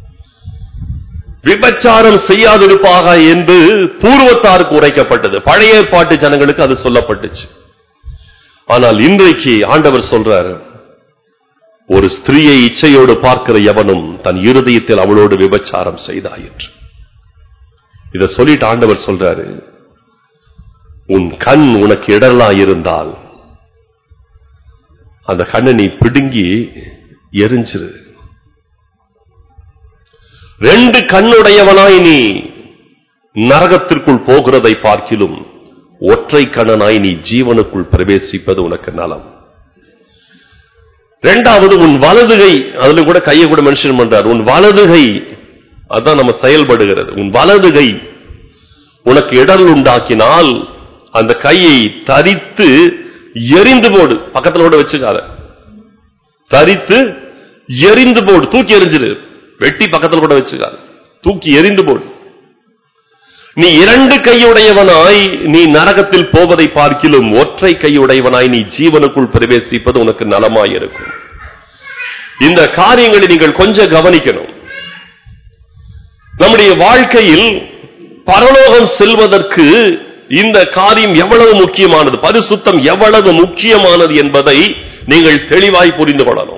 விபச்சாரம் செய்யாதிருப்பாக என்று பூர்வத்தாருக்கு உரைக்கப்பட்டது பழைய ஏற்பாட்டு ஜனங்களுக்கு அது சொல்லப்பட்டுச்சு ஆனால் இன்றைக்கு ஆண்டவர் சொல்றாரு ஒரு ஸ்திரீயை இச்சையோடு பார்க்கிற எவனும் தன் இருதயத்தில் அவளோடு விபச்சாரம் செய்தாயிற்று இத சொல்லிட்டு ஆண்டவர் சொல்றாரு உன் கண் உனக்கு இடரலா இருந்தால் அந்த கண்ணை நீ பிடுங்கி எரிஞ்சிரு ரெண்டு கண்ணுடையவனாய் நீ நரகத்திற்குள் போகிறதை பார்க்கிலும் ஒற்றை கண்ணனாய் நீ ஜீவனுக்குள் பிரவேசிப்பது உனக்கு நலம் இரண்டாவது உன் வலதுகை அதுல கூட கையை கூட மென்ஷன் பண்றார் உன் வலதுகை அதான் நம்ம செயல்படுகிறது உன் வலதுகை உனக்கு இடர்ல் உண்டாக்கினால் அந்த கையை தரித்து எரிந்து போடு பக்கத்துல கூட வச்சுக்காத தரித்து எரிந்து போடு தூக்கி எரிஞ்சிரு வெட்டி பக்கத்துல கூட வச்சுக்காத தூக்கி எரிந்து போடு நீ இரண்டு கையுடையவனாய் நீ நரகத்தில் போவதை பார்க்கிலும் ஒற்றை கையுடையவனாய் நீ ஜீவனுக்குள் பிரவேசிப்பது உனக்கு நலமாயிருக்கும் இந்த காரியங்களை நீங்கள் கொஞ்சம் கவனிக்கணும் நம்முடைய வாழ்க்கையில் பரலோகம் செல்வதற்கு இந்த காரியம் எவ்வளவு முக்கியமானது பரிசுத்தம் எவ்வளவு முக்கியமானது என்பதை நீங்கள் தெளிவாய் புரிந்து கொள்ளணும்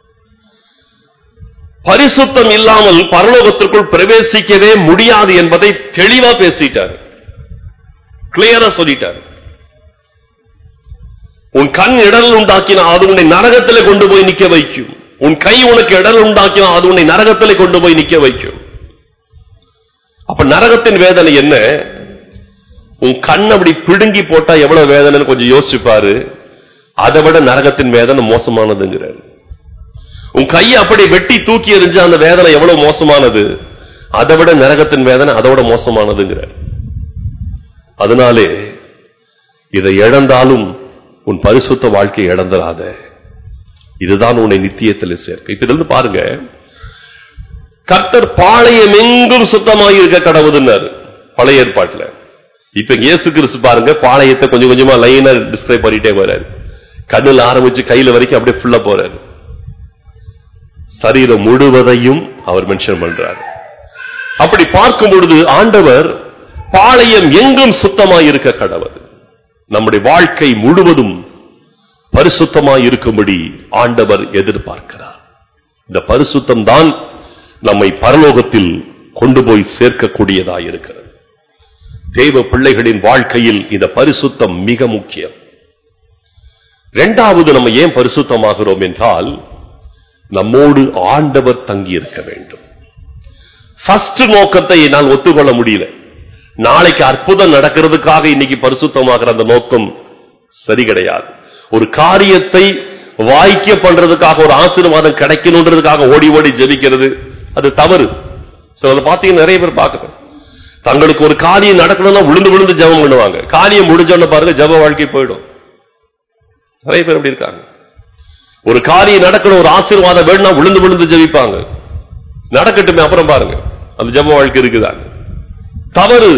பரிசுத்தம் இல்லாமல் பரலோகத்திற்குள் பிரவேசிக்கவே முடியாது என்பதை தெளிவா பேசிட்டார் கிளியரா சொல்லிட்டார் உன் கண் இடல் உண்டாக்கினா அது உன்னை நரகத்திலே கொண்டு போய் நிக்க வைக்கும் உன் கை உனக்கு இடல் உண்டாக்கினா அது உன்னை நரகத்திலே கொண்டு போய் நிக்க வைக்கும் அப்ப நரகத்தின் வேதனை என்ன உன் கண் அப்படி பிடுங்கி போட்டா எவ்வளவு வேதனைன்னு கொஞ்சம் யோசிச்சு பாரு அதை விட நரகத்தின் வேதனை மோசமானதுங்கிறார் உன் கையை அப்படி வெட்டி தூக்கி எறிஞ்ச அந்த வேதனை எவ்வளவு மோசமானது அதை விட நரகத்தின் வேதனை அதோட மோசமானதுங்கிறார் அதனாலே இதை இழந்தாலும் உன் பரிசுத்த வாழ்க்கை இழந்துடாத இதுதான் உன்னை நித்தியத்தில் சேர்க்க இப்ப இருந்து பாருங்க கர்த்தர் பாளையம் எங்கும் சுத்தமாக இருக்க கடவுதுன்னாரு பழைய ஏற்பாட்டுல இப்ப இயேசு கிறிஸ்து பாருங்க பாளையத்தை கொஞ்சம் கொஞ்சமா லைனா டிஸ்கிரைப் பண்ணிட்டே வர்றாரு கண்ணுல ஆரம்பிச்சு கையில வரைக்கும் அப்படியே ஃபுல்லா போறாரு சரீரம் முழுவதையும் அவர் மென்ஷன் பண்றார் அப்படி பார்க்கும் பொழுது ஆண்டவர் பாளையம் எங்கும் சுத்தமாய் இருக்க கடவுள் நம்முடைய வாழ்க்கை முழுவதும் பரிசுத்தமாய் இருக்கும்படி ஆண்டவர் எதிர்பார்க்கிறார் இந்த பரிசுத்தம் தான் நம்மை பரலோகத்தில் கொண்டு போய் சேர்க்கக்கூடியதாய் இருக்கிறது தேவ பிள்ளைகளின் வாழ்க்கையில் இந்த பரிசுத்தம் மிக முக்கியம் இரண்டாவது நம்ம ஏன் பரிசுத்தமாகிறோம் என்றால் நம்மோடு ஆண்டவர் தங்கி இருக்க வேண்டும் ஃபர்ஸ்ட் நோக்கத்தை நான் ஒத்துக்கொள்ள முடியல நாளைக்கு அற்புதம் நடக்கிறதுக்காக இன்னைக்கு பரிசுத்தமாகிற அந்த நோக்கம் சரி கிடையாது ஒரு காரியத்தை வாய்க்க பண்றதுக்காக ஒரு ஆசீர்வாதம் கிடைக்கணுன்றதுக்காக ஓடி ஓடி ஜெபிக்கிறது அது தவறு சோ அதை பாத்தீங்கன்னா நிறைய பேர் பார்க்கிறேன் தங்களுக்கு ஒரு காரியம் நடக்கணும்னா விழுந்து விழுந்து ஜெபம் பண்ணுவாங்க காரியம் முடிஞ்சோன்னு பாருங்க ஜெப வாழ்க்கை போயிடும் நிறைய பேர் அப்படி இருக்காங்க ஒரு காரியம் நடக்கணும் ஒரு ஆசீர்வாதம் வேணும்னா விழுந்து விழுந்து ஜெபிப்பாங்க நடக்கட்டுமே அப்புறம் பாருங்க அந்த ஜெப வாழ்க்கை இருக்குதாங்க தவறு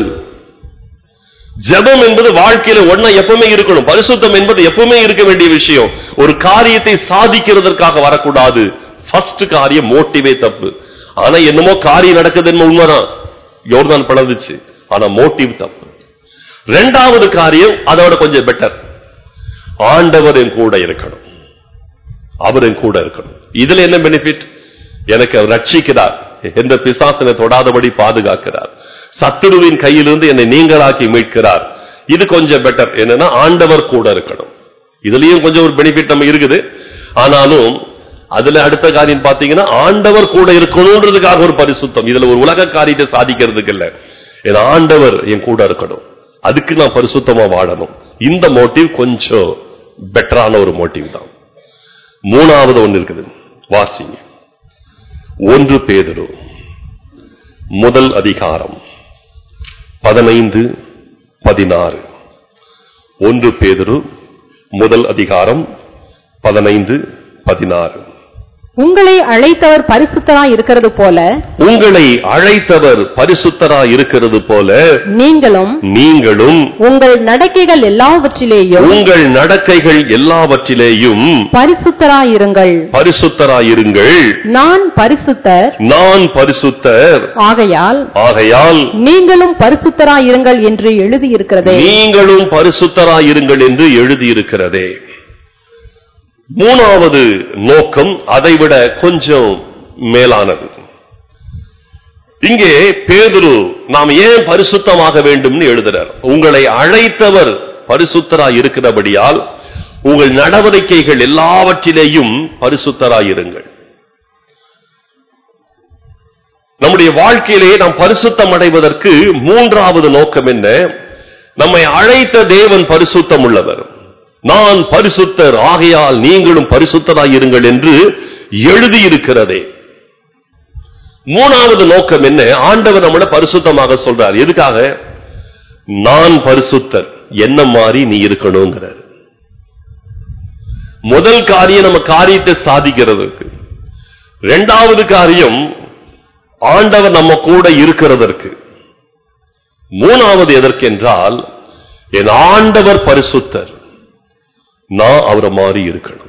ஜெபம் என்பது வாழ்க்கையில ஒண்ணா எப்பவுமே இருக்கணும் பரிசுத்தம் என்பது எப்பவுமே இருக்க வேண்டிய விஷயம் ஒரு காரியத்தை சாதிக்கிறதற்காக வரக்கூடாது ஃபர்ஸ்ட் காரியம் மோட்டிவே தப்பு ஆனா என்னமோ காரியம் நடக்குது என்ன உண்மைதான் யோர்தான் பிளந்துச்சு ஆனா மோட்டிவ் தப்பு ரெண்டாவது காரியம் அதோட கொஞ்சம் பெட்டர் ஆண்டவர் என் கூட இருக்கணும் அவர் என் கூட இருக்கணும் இதுல என்ன பெனிஃபிட் எனக்கு அவர் ரட்சிக்கிறார் எந்த பிசாசனை தொடாதபடி பாதுகாக்கிறார் சத்துருவின் கையிலிருந்து என்னை நீங்களாக்கி மீட்கிறார் இது கொஞ்சம் பெட்டர் என்னன்னா ஆண்டவர் கூட இருக்கணும் இதுலயும் கொஞ்சம் ஒரு பெனிஃபிட் நம்ம இருக்குது ஆனாலும் அதுல அடுத்த காரியம் பாத்தீங்கன்னா ஆண்டவர் கூட இருக்கணும்ன்றதுக்காக ஒரு பரிசுத்தம் இதுல ஒரு உலக காரியத்தை சாதிக்கிறதுக்கு இல்ல என் ஆண்டவர் என் கூட இருக்கணும் அதுக்கு நான் பரிசுத்தமா வாழணும் இந்த மோட்டிவ் கொஞ்சம் பெட்டரான ஒரு மோட்டிவ் தான் மூணாவது ஒன்று இருக்குது வாசிங்க ஒன்று பேதுரு முதல் அதிகாரம் பதினைந்து பதினாறு ஒன்று பேதுரு முதல் அதிகாரம் பதினைந்து பதினாறு உங்களை அழைத்தவர் பரிசுத்தராய் இருக்கிறது போல உங்களை அழைத்தவர் பரிசுத்தரா இருக்கிறது போல நீங்களும் நீங்களும் உங்கள் நடக்கைகள் எல்லாவற்றிலேயும் உங்கள் நடக்கைகள் எல்லாவற்றிலேயும் பரிசுத்தராயிருங்கள் பரிசுத்தராயிருங்கள் நான் பரிசுத்தர் நான் பரிசுத்தர் ஆகையால் ஆகையால் நீங்களும் பரிசுத்தராயிருங்கள் என்று எழுதியிருக்கிறதே நீங்களும் பரிசுத்தராயிருங்கள் என்று எழுதியிருக்கிறதே மூணாவது நோக்கம் அதைவிட கொஞ்சம் மேலானது இங்கே பேதுரு நாம் ஏன் பரிசுத்தமாக வேண்டும்னு எழுதுறார் உங்களை அழைத்தவர் பரிசுத்தராய் இருக்கிறபடியால் உங்கள் நடவடிக்கைகள் எல்லாவற்றிலேயும் பரிசுத்தராய் இருங்கள் நம்முடைய வாழ்க்கையிலே நாம் பரிசுத்தம் அடைவதற்கு மூன்றாவது நோக்கம் என்ன நம்மை அழைத்த தேவன் பரிசுத்தம் உள்ளவர் நான் பரிசுத்தர் ஆகையால் நீங்களும் பரிசுத்தராய் இருங்கள் என்று எழுதியிருக்கிறதே மூணாவது நோக்கம் என்ன ஆண்டவர் நம்மள பரிசுத்தமாக சொல்றார் எதுக்காக நான் பரிசுத்தர் என்ன மாதிரி நீ இருக்கணுங்கிறார் முதல் காரியம் நம்ம காரியத்தை சாதிக்கிறதுக்கு இரண்டாவது காரியம் ஆண்டவர் நம்ம கூட இருக்கிறதற்கு மூணாவது எதற்கென்றால் என் ஆண்டவர் பரிசுத்தர் நான் அவரை மாதிரி இருக்கணும்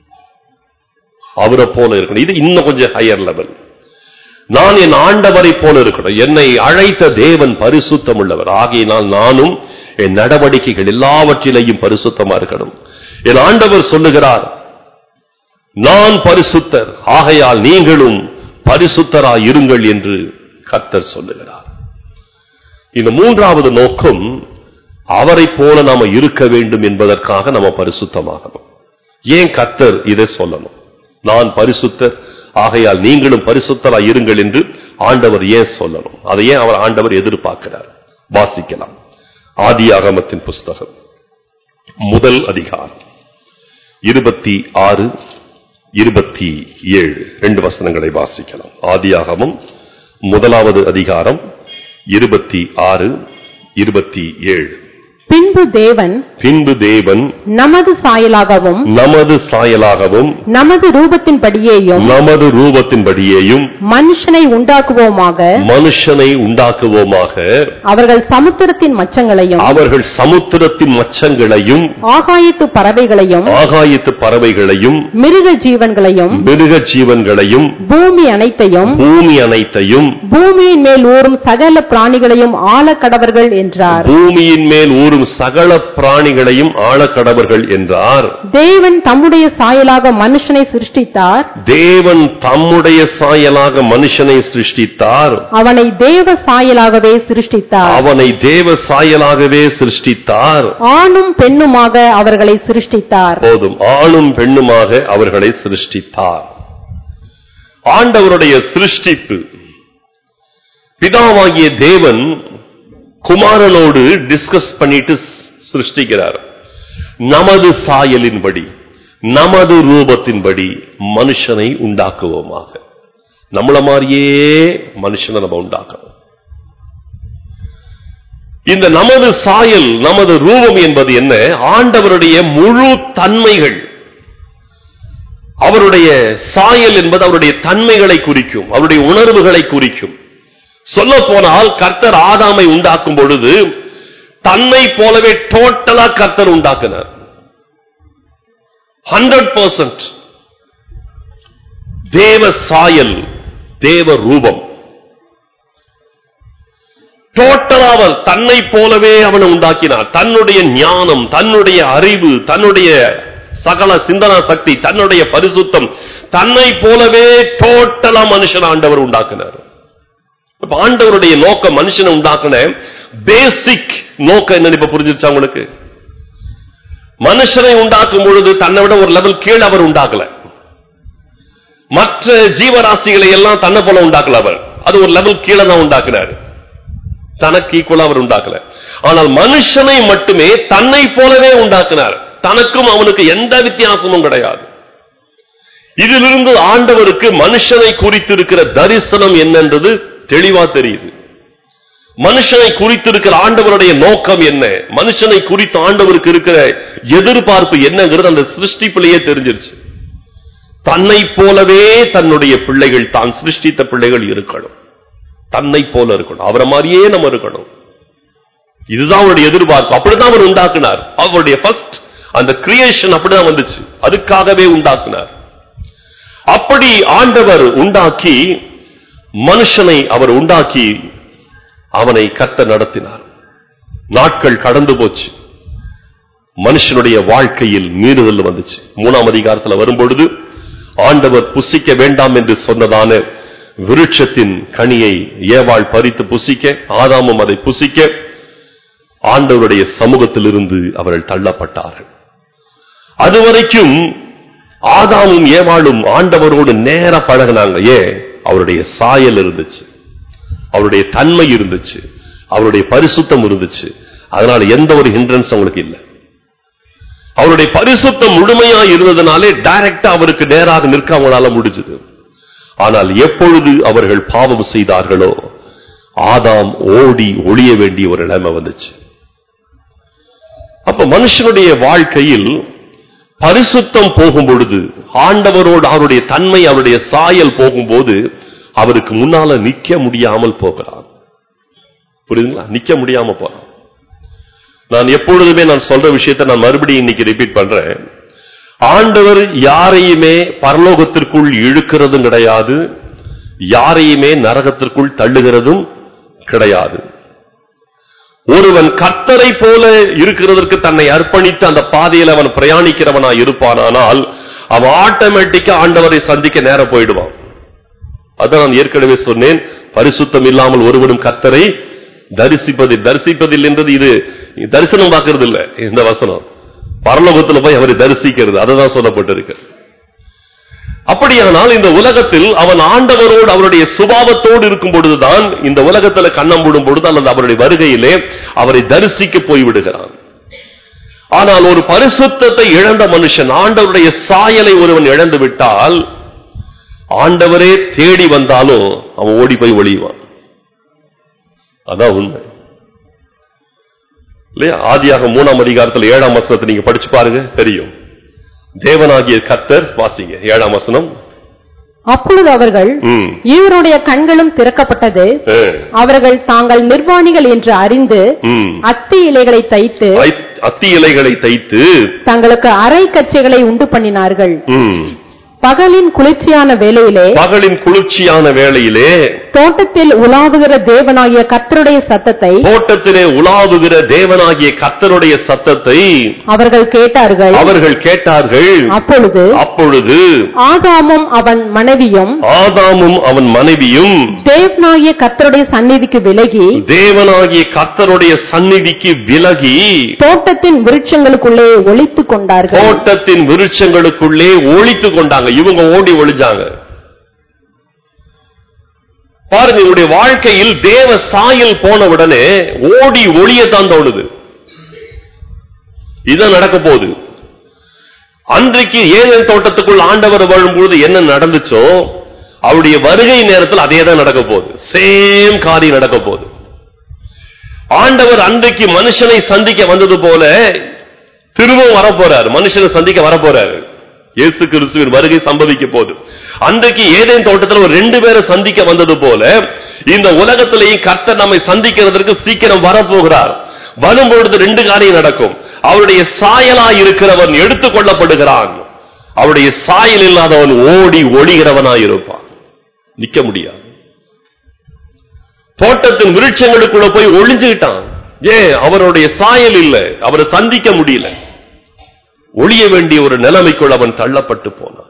அவரை போல இருக்கணும் இது இன்னும் கொஞ்சம் ஹையர் லெவல் நான் என் ஆண்டவரை போல இருக்கணும் என்னை அழைத்த தேவன் பரிசுத்தம் உள்ளவர் ஆகையினால் நானும் என் நடவடிக்கைகள் எல்லாவற்றிலேயும் பரிசுத்தமா இருக்கணும் என் ஆண்டவர் சொல்லுகிறார் நான் பரிசுத்தர் ஆகையால் நீங்களும் பரிசுத்தராய் இருங்கள் என்று கர்த்தர் சொல்லுகிறார் இந்த மூன்றாவது நோக்கம் அவரை போல நாம இருக்க வேண்டும் என்பதற்காக நம்ம பரிசுத்தமாகணும் ஏன் கர்த்தர் இதை சொல்லணும் நான் பரிசுத்தர் ஆகையால் நீங்களும் பரிசுத்தராய் இருங்கள் என்று ஆண்டவர் ஏன் சொல்லணும் அதை ஏன் அவர் ஆண்டவர் எதிர்பார்க்கிறார் வாசிக்கலாம் ஆதியாகமத்தின் புஸ்தகம் முதல் அதிகாரம் இருபத்தி ஆறு இருபத்தி ஏழு ரெண்டு வசனங்களை வாசிக்கலாம் ஆதியாகமம் முதலாவது அதிகாரம் இருபத்தி ஆறு இருபத்தி ஏழு பின்பு தேவன் பின்பு தேவன் நமது சாயலாகவும் நமது சாயலாகவும் நமது ரூபத்தின்படியேயும் நமது ரூபத்தின்படியேயும் மனுஷனை உண்டாக்குவோமாக மனுஷனை உண்டாக்குவோமாக அவர்கள் சமுத்திரத்தின் மச்சங்களையும் அவர்கள் சமுத்திரத்தின் மச்சங்களையும் ஆகாயத்து பறவைகளையும் ஆகாயத்து பறவைகளையும் மிருக ஜீவன்களையும் மிருக ஜீவன்களையும் பூமி அனைத்தையும் பூமி அனைத்தையும் பூமியின் மேல் ஊறும் சகல பிராணிகளையும் ஆளக்கடவர்கள் என்றார் பூமியின் மேல் ஊறும் சகல பிராணிகளையும் ஆளக்கடவர்கள் என்றார் தேவன் தம்முடைய சாயலாக மனுஷனை சிருஷ்டித்தார் தேவன் தம்முடைய சாயலாக மனுஷனை சிருஷ்டித்தார் அவனை தேவ சாயலாகவே சிருஷ்டித்தார் அவனை தேவ சாயலாகவே சிருஷ்டித்தார் ஆணும் பெண்ணுமாக அவர்களை சிருஷ்டித்தார் போதும் ஆணும் பெண்ணுமாக அவர்களை சிருஷ்டித்தார் ஆண்டவருடைய சிருஷ்டிப்பு பிதாவாகிய தேவன் குமாரனோடு டிஸ்கஸ் பண்ணிட்டு சிருஷ்டிக்கிறார் நமது சாயலின்படி நமது ரூபத்தின்படி மனுஷனை உண்டாக்குவோமாக நம்மள மாதிரியே மனுஷனை நம்ம உண்டாக்கணும் இந்த நமது சாயல் நமது ரூபம் என்பது என்ன ஆண்டவருடைய முழு தன்மைகள் அவருடைய சாயல் என்பது அவருடைய தன்மைகளை குறிக்கும் அவருடைய உணர்வுகளை குறிக்கும் சொல்ல போனால் கர்த்தர் ஆதாமை உண்டாக்கும் பொழுது தன்னை போலவே டோட்டலா கர்த்தர் உண்டாக்கினார் ஹண்ட்ரட் பர்சன்ட் தேவ சாயல் தேவ ரூபம் டோட்டலா அவர் தன்னை போலவே அவனை உண்டாக்கினார் தன்னுடைய ஞானம் தன்னுடைய அறிவு தன்னுடைய சகல சிந்தனா சக்தி தன்னுடைய பரிசுத்தம் தன்னை போலவே டோட்டலா மனுஷன் ஆண்டவர் உண்டாக்கினார் இப்ப ஆண்டவருடைய நோக்கம் மனுஷனை உண்டாக்குன பேசிக் நோக்கம் என்னன்னு இப்ப புரிஞ்சிருச்சா உங்களுக்கு மனுஷனை உண்டாக்கும் பொழுது தன்னை விட ஒரு லெவல் கீழே அவர் உண்டாக்கல மற்ற ஜீவராசிகளை எல்லாம் தன்னை போல உண்டாக்கல அவர் அது ஒரு லெவல் கீழே தான் உண்டாக்குனாரு தனக்கு ஈக்குவலா அவர் உண்டாக்கல ஆனால் மனுஷனை மட்டுமே தன்னை போலவே உண்டாக்கினார் தனக்கும் அவனுக்கு எந்த வித்தியாசமும் கிடையாது இதிலிருந்து ஆண்டவருக்கு மனுஷனை குறித்திருக்கிற தரிசனம் என்னன்றது தெளிவா தெரியுது மனுஷனை குறித்திருக்கிற ஆண்டவருடைய நோக்கம் என்ன மனுஷனை குறித்து ஆண்டவருக்கு இருக்கிற எதிர்பார்ப்பு என்னங்கிறது அந்த சிருஷ்டிப்பிலேயே தெரிஞ்சிருச்சு தன்னை போலவே தன்னுடைய பிள்ளைகள் தான் சிருஷ்டித்த பிள்ளைகள் இருக்கணும் தன்னை போல இருக்கணும் அவரை மாதிரியே நம்ம இருக்கணும் இதுதான் அவருடைய எதிர்பார்ப்பு அப்படிதான் அவர் உண்டாக்குனார் அவருடைய ஃபர்ஸ்ட் அந்த கிரியேஷன் அப்படிதான் வந்துச்சு அதுக்காகவே உண்டாக்குனார் அப்படி ஆண்டவர் உண்டாக்கி மனுஷனை அவர் உண்டாக்கி அவனை கத்த நடத்தினார் நாட்கள் கடந்து போச்சு மனுஷனுடைய வாழ்க்கையில் மீறுதல் வந்துச்சு மூணாம் அதிகாரத்தில் வரும்பொழுது ஆண்டவர் புசிக்க வேண்டாம் என்று சொன்னதான விருட்சத்தின் கனியை ஏவாள் பறித்து புசிக்க ஆதாமும் அதை புசிக்க ஆண்டவருடைய சமூகத்திலிருந்து அவர்கள் தள்ளப்பட்டார்கள் அதுவரைக்கும் ஆதாமும் ஏவாளும் ஆண்டவரோடு நேர பழகினாங்க ஏன் அவருடைய சாயல் இருந்துச்சு அவருடைய தன்மை இருந்துச்சு அவருடைய பரிசுத்தம் இருந்துச்சு அதனால எந்த ஒரு ஹிண்ட்ரன்ஸ் அவங்களுக்கு இல்லை அவருடைய பரிசுத்தம் முழுமையா இருந்ததுனாலே டைரக்டா அவருக்கு நேராக நிற்க அவங்களால முடிஞ்சது ஆனால் எப்பொழுது அவர்கள் பாவம் செய்தார்களோ ஆதாம் ஓடி ஒளிய வேண்டிய ஒரு நிலைமை வந்துச்சு அப்ப மனுஷனுடைய வாழ்க்கையில் பரிசுத்தம் போகும் பொழுது ஆண்டவரோடு அவருடைய தன்மை அவருடைய சாயல் போகும்போது அவருக்கு முன்னால நிக்க முடியாமல் போகிறான் புரியுதுங்களா நிக்க முடியாம போறான் நான் எப்பொழுதுமே நான் சொல்ற விஷயத்தை நான் மறுபடியும் இன்னைக்கு ரிப்பீட் பண்றேன் ஆண்டவர் யாரையுமே பரலோகத்திற்குள் இழுக்கிறதும் கிடையாது யாரையுமே நரகத்திற்குள் தள்ளுகிறதும் கிடையாது ஒருவன் கர்த்தரை போல இருக்கிறதற்கு தன்னை அர்ப்பணித்து அந்த பாதையில் அவன் பிரயாணிக்கிறவனா இருப்பானானால் அவன் ஆட்டோமேட்டிக்கா ஆண்டவரை சந்திக்க நேரம் போயிடுவான் அதான் நான் ஏற்கனவே சொன்னேன் பரிசுத்தம் இல்லாமல் ஒருவனும் கர்த்தரை தரிசிப்பதில் தரிசிப்பதில் என்றது இது தரிசனம் பார்க்கறது இல்ல இந்த வசனம் பரலோகத்துல போய் அவரை தரிசிக்கிறது அதுதான் சொல்லப்பட்டிருக்கு அப்படியானால் இந்த உலகத்தில் அவன் ஆண்டவரோடு அவருடைய சுபாவத்தோடு இருக்கும் பொழுதுதான் இந்த உலகத்துல கண்ணம் போடும் பொழுது அல்லது அவருடைய வருகையிலே அவரை தரிசிக்க போய்விடுகிறான் ஆனால் ஒரு பரிசுத்தத்தை இழந்த மனுஷன் ஆண்டவருடைய சாயலை ஒருவன் இழந்து விட்டால் ஆண்டவரே தேடி வந்தாலும் அவன் ஓடி போய் ஒளியுவான் அதான் உண்மை இல்லையா ஆதியாக மூணாம் அதிகாரத்துல ஏழாம் வசனத்தை நீங்க படிச்சு பாருங்க தெரியும் தேவனாகிய கர்த்தர் வாசிங்க ஏழாம் வசனம் அப்பொழுது அவர்கள் ம். இவருடைய கண்களும் திறக்கப்பட்டது ஆ. அவர்கள் தாங்கள் நிர்வாணிகள் என்று அறிந்து ம். அத்தி இலைகளை தைத்து ஐ- அத்தி இலைகளை தைத்து தங்களுக்கு அரை கச்சைகளை உண்டு பண்ணினார்கள் ம். பகலின் குளிர்ச்சியான வேளையிலே பகலின் குளிர்ச்சியான வேளையிலே தோட்டத்தில் உலாவுகிற தேவனாகிய கர்த்தருடைய சத்தத்தை தோட்டத்திலே உலாவுகிற தேவனாகிய கர்த்தருடைய சத்தத்தை அவர்கள் கேட்டார்கள் அவர்கள் கேட்டார்கள் அப்பொழுது அப்பொழுது ஆதாமும் அவன் மனைவியும் ஆதாமும் அவன் மனைவியும் தேவனாகிய கர்த்தருடைய சந்நிதிக்கு விலகி தேவனாகிய கர்த்தருடைய சந்நிதிக்கு விலகி தோட்டத்தின் விருட்சங்களுக்குள்ளே ஒளித்துக் கொண்டார்கள் தோட்டத்தின் விருட்சங்களுக்குள்ளே ஒளித்துக் கொண்டாங்க இவங்க ஓடி ஒளிஞ்சாங்க பாருங்க இவருடைய வாழ்க்கையில் தேவ சாயல் போன உடனே ஓடி ஒளியத்தான் தோணுது இதான் நடக்க போகுது அன்றைக்கு ஏதேன் தோட்டத்துக்குள் ஆண்டவர் வாழும்பொழுது என்ன நடந்துச்சோ அவருடைய வருகை நேரத்தில் அதே தான் நடக்க போகுது சேம் காரியம் நடக்க போகுது ஆண்டவர் அன்றைக்கு மனுஷனை சந்திக்க வந்தது போல திரும்பவும் வரப்போறார் மனுஷனை சந்திக்க வரப்போறாரு இயேசு கிறிஸ்துவின் வருகை சம்பவிக்க போகுது அன்றைக்கு ஏதேன் தோட்டத்தில் ஒரு ரெண்டு பேரை சந்திக்க வந்தது போல இந்த உலகத்திலேயும் கர்த்தர் நம்மை சந்திக்கிறதற்கு சீக்கிரம் வரப்போகிறார் வரும்பொழுது ரெண்டு காரியம் நடக்கும் அவருடைய சாயலாய் இருக்கிறவன் எடுத்துக் கொள்ளப்படுகிறான் அவருடைய சாயல் இல்லாதவன் ஓடி ஒளிகிறவனாய் இருப்பான் நிக்க முடியாது தோட்டத்தின் விருட்சங்களுக்குள்ள போய் ஒளிஞ்சுக்கிட்டான் ஏன் அவருடைய சாயல் இல்ல அவரை சந்திக்க முடியல ஒளிய வேண்டிய ஒரு நிலைமைக்குள் அவன் தள்ளப்பட்டு போனான்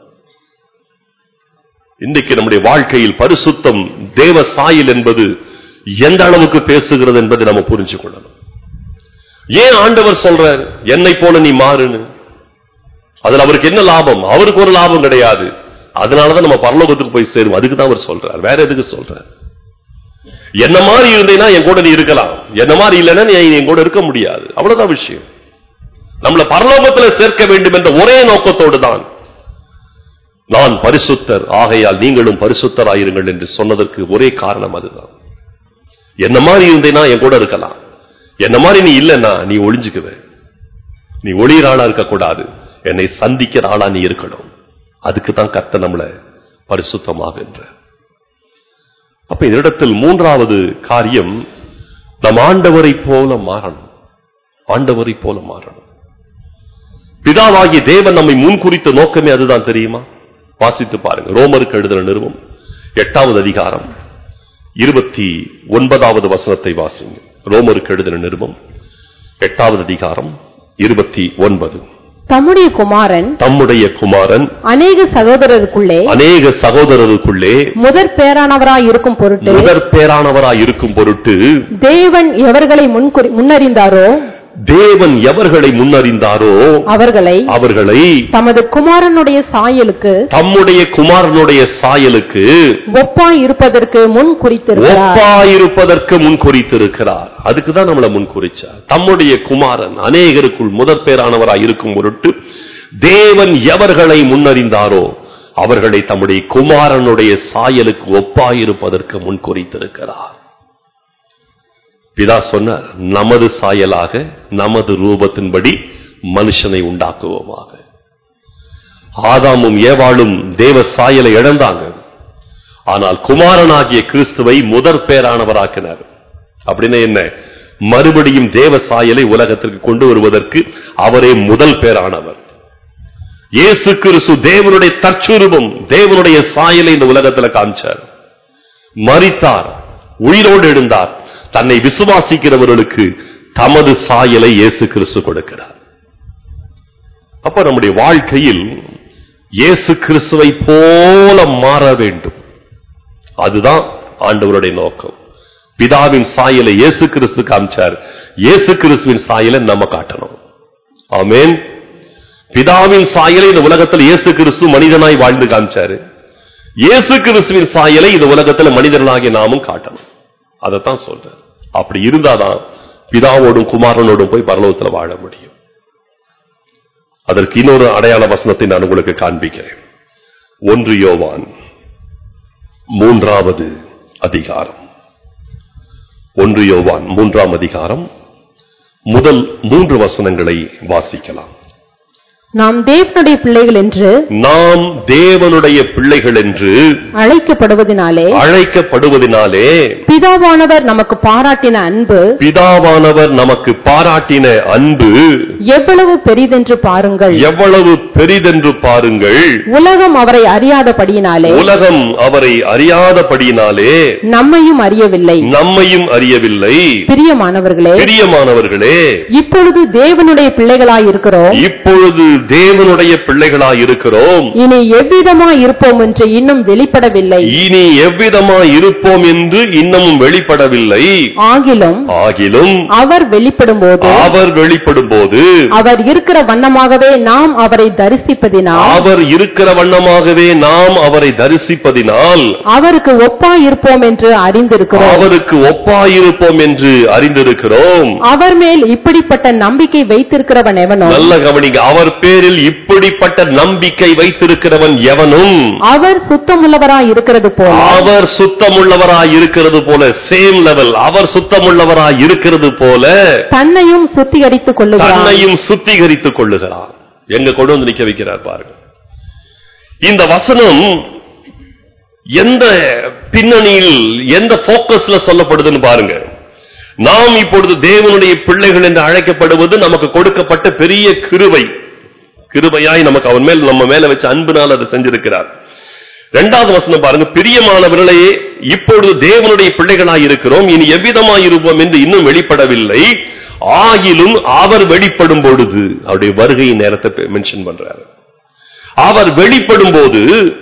இன்றைக்கு நம்முடைய வாழ்க்கையில் பரிசுத்தம் தேவ சாயல் என்பது எந்த அளவுக்கு பேசுகிறது என்பதை நம்ம புரிஞ்சு கொள்ளணும் ஏன் ஆண்டவர் சொல்றார் என்னை போல நீ மாறுன்னு அதுல அவருக்கு என்ன லாபம் அவருக்கு ஒரு லாபம் கிடையாது அதனாலதான் நம்ம பரலோகத்துக்கு போய் சேரும் அதுக்கு தான் அவர் சொல்றார் வேற எதுக்கு சொல்றார் என்ன மாதிரி இருந்தீங்கன்னா என் கூட நீ இருக்கலாம் என்ன மாதிரி இல்லைன்னா நீ என் கூட இருக்க முடியாது அவ்வளவுதான் விஷயம் நம்மளை பரலோகத்துல சேர்க்க வேண்டும் என்ற ஒரே நோக்கத்தோடு தான் நான் பரிசுத்தர் ஆகையால் நீங்களும் பரிசுத்தராயிருங்கள் என்று சொன்னதற்கு ஒரே காரணம் அதுதான் என்ன மாதிரி இருந்தேன்னா என் கூட இருக்கலாம் என்ன மாதிரி நீ இல்லைன்னா நீ ஒளிஞ்சுக்குவ நீ ஒளியிற ஆளா இருக்கக்கூடாது என்னை சந்திக்கிற ஆளா நீ இருக்கணும் அதுக்கு தான் கர்த்த நம்மளை பரிசுத்தமாகின்ற அப்ப இந்த இடத்தில் மூன்றாவது காரியம் நம் ஆண்டவரை போல மாறணும் ஆண்டவரை போல மாறணும் பிதாவாகிய தேவன் நம்மை முன்குறித்த நோக்கமே அதுதான் தெரியுமா வாசித்து பாருங்க ரோமருக்கு எழுதின நிறுவம் எட்டாவது அதிகாரம் இருபத்தி ஒன்பதாவது வசனத்தை வாசிங்க ரோமருக்கு எழுதின நிருபம் எட்டாவது அதிகாரம் இருபத்தி ஒன்பது தம்முடைய குமாரன் தம்முடைய குமாரன் அநேக சகோதரருக்குள்ளே அநேக சகோதரருக்குள்ளே முதற் பேரானவராய் இருக்கும் பொருட்டு முதற் பேரானவராய் இருக்கும் பொருட்டு தேவன் எவர்களை முன்குறி- முன்னறிந்தாரோ தேவன் எவர்களை முன்னறிந்தாரோ அவர்களை அவர்களை தமது குமாரனுடைய சாயலுக்கு தம்முடைய குமாரனுடைய சாயலுக்கு ஒப்பாய் இருப்பதற்கு முன் குறித்திருக்கிறார் ஒப்பாயிருப்பதற்கு முன் குறித்திருக்கிறார் அதுக்கு தான் நம்மளை முன் குறிச்சார் தம்முடைய குமாரன் அநேகருக்குள் முதற் பேரானவராய் இருக்கும் பொருட்டு தேவன் எவர்களை முன்னறிந்தாரோ அவர்களை தம்முடைய குமாரனுடைய சாயலுக்கு ஒப்பாயிருப்பதற்கு முன் குறித்திருக்கிறார் பிதா சொன்னார் நமது சாயலாக நமது ரூபத்தின்படி மனுஷனை உண்டாக்குவோமாக ஆதாமும் ஏவாளும் தேவ சாயலை இழந்தாங்க ஆனால் குமாரனாகிய கிறிஸ்துவை முதற் பேரானவராக்கினார் அப்படின்னா என்ன மறுபடியும் தேவ சாயலை உலகத்திற்கு கொண்டு வருவதற்கு அவரே முதல் பேரானவர் இயேசு கிறிஸ்து தேவனுடைய தற்சுரூபம் தேவனுடைய சாயலை இந்த உலகத்துல காமிச்சார் மரித்தார் உயிரோடு எழுந்தார் தன்னை விசுவாசிக்கிறவர்களுக்கு தமது சாயலை இயேசு கிறிஸ்து கொடுக்கிறார் அப்ப நம்முடைய வாழ்க்கையில் இயேசு கிறிஸ்துவை போல மாற வேண்டும் அதுதான் ஆண்டவருடைய நோக்கம் பிதாவின் சாயலை இயேசு கிறிஸ்து காமிச்சார் இயேசு கிறிஸ்துவின் சாயலை நம்ம காட்டணும் ஆமென் பிதாவின் சாயலை இந்த உலகத்தில் இயேசு கிறிஸ்து மனிதனாய் வாழ்ந்து காமிச்சாரு இயேசு கிறிஸ்துவின் சாயலை இந்த உலகத்தில் மனிதர்களாகிய நாமும் காட்டணும் அதைத்தான் சொல்றேன் அப்படி இருந்தாதான் பிதாவோடும் குமாரனோடும் போய் பரலோகத்தில் வாழ முடியும் அதற்கு இன்னொரு அடையாள வசனத்தை நான் உங்களுக்கு காண்பிக்கிறேன் ஒன்று யோவான் மூன்றாவது அதிகாரம் ஒன்று யோவான் மூன்றாம் அதிகாரம் முதல் மூன்று வசனங்களை வாசிக்கலாம் நாம் தேவனுடைய பிள்ளைகள் என்று நாம் தேவனுடைய பிள்ளைகள் என்று அழைக்கப்படுவதினாலே அழைக்கப்படுவதினாலே பிதாவானவர் நமக்கு பாராட்டின அன்பு பிதாவானவர் நமக்கு பாராட்டின அன்பு எவ்வளவு பெரிதென்று பாருங்கள் எவ்வளவு பெரிதென்று பாருங்கள் உலகம் அவரை அறியாதபடியினாலே உலகம் அவரை அறியாதபடியினாலே நம்மையும் அறியவில்லை நம்மையும் அறியவில்லை பிரியமானவர்களே பிரியமானவர்களே இப்பொழுது தேவனுடைய பிள்ளைகளாய் இருக்கிறோம் இப்பொழுது தேவனுடைய பிள்ளைகளாய் இருக்கிறோம் இனி எவ்விதமாய் இருப்போம் என்று இன்னும் வெளிப்படவில்லை இனி எவ்விதமா இருப்போம் என்று இன்னமும் வெளிப்படவில்லை ஆகிலும் ஆகிலும் அவர் வெளிப்படும்போது அவர் வெளிப்படும் போது அவர் இருக்கிற வண்ணமாகவே நாம் அவரை தரிசிப்பதினால் அவர் இருக்கிற வண்ணமாகவே நாம் அவரை தரிசிப்பதினால் அவருக்கு ஒப்பாய் இருப்போம் என்று அறிந்திருக்கிறோம் அவருக்கு ஒப்பாயிருப்போம் என்று அறிந்திருக்கிறோம் அவர் மேல் இப்படிப்பட்ட நம்பிக்கை வைத்திருக்கிறவன் எவனோ நல்ல கவனிங்க அவர் பேரில் இப்படிப்பட்ட நம்பிக்கை வைத்திருக்கிறவன் எவனும் அவர் சுத்தமுள்ளவராய் இருக்கிறது போல அவர் சுத்தமுள்ளவராய் இருக்கிறது போல சேம் லெவல் அவர் சுத்தமுள்ளவராய் இருக்கிறது போல தன்னையும் சுத்திகரித்துக் கொள்ளுகிறார் தன்னையும் சுத்திகரித்துக் கொள்ளுகிறார் எங்க கொண்டு வந்து நிக்க வைக்கிறார் பாருங்க இந்த வசனம் எந்த பின்னணியில் எந்த போக்கஸ்ல சொல்லப்படுதுன்னு பாருங்க நாம் இப்பொழுது தேவனுடைய பிள்ளைகள் என்று அழைக்கப்படுவது நமக்கு கொடுக்கப்பட்ட பெரிய கிருபை கிருபையாய் நமக்கு அவன் மேல் நம்ம மேல வச்ச அன்பினால் அதை செஞ்சிருக்கிறார் இரண்டாவது வசனம் பாருங்க பிரியமானவர்களே இப்பொழுது தேவனுடைய பிள்ளைகளாய் இருக்கிறோம் இனி எவ்விதமாய் இருப்போம் என்று இன்னும் வெளிப்படவில்லை ஆகிலும் அவர் வெளிப்படும் பொழுது அவருடைய வருகை நேரத்தை மென்ஷன் பண்றாரு அவர் வெளிப்படும் போது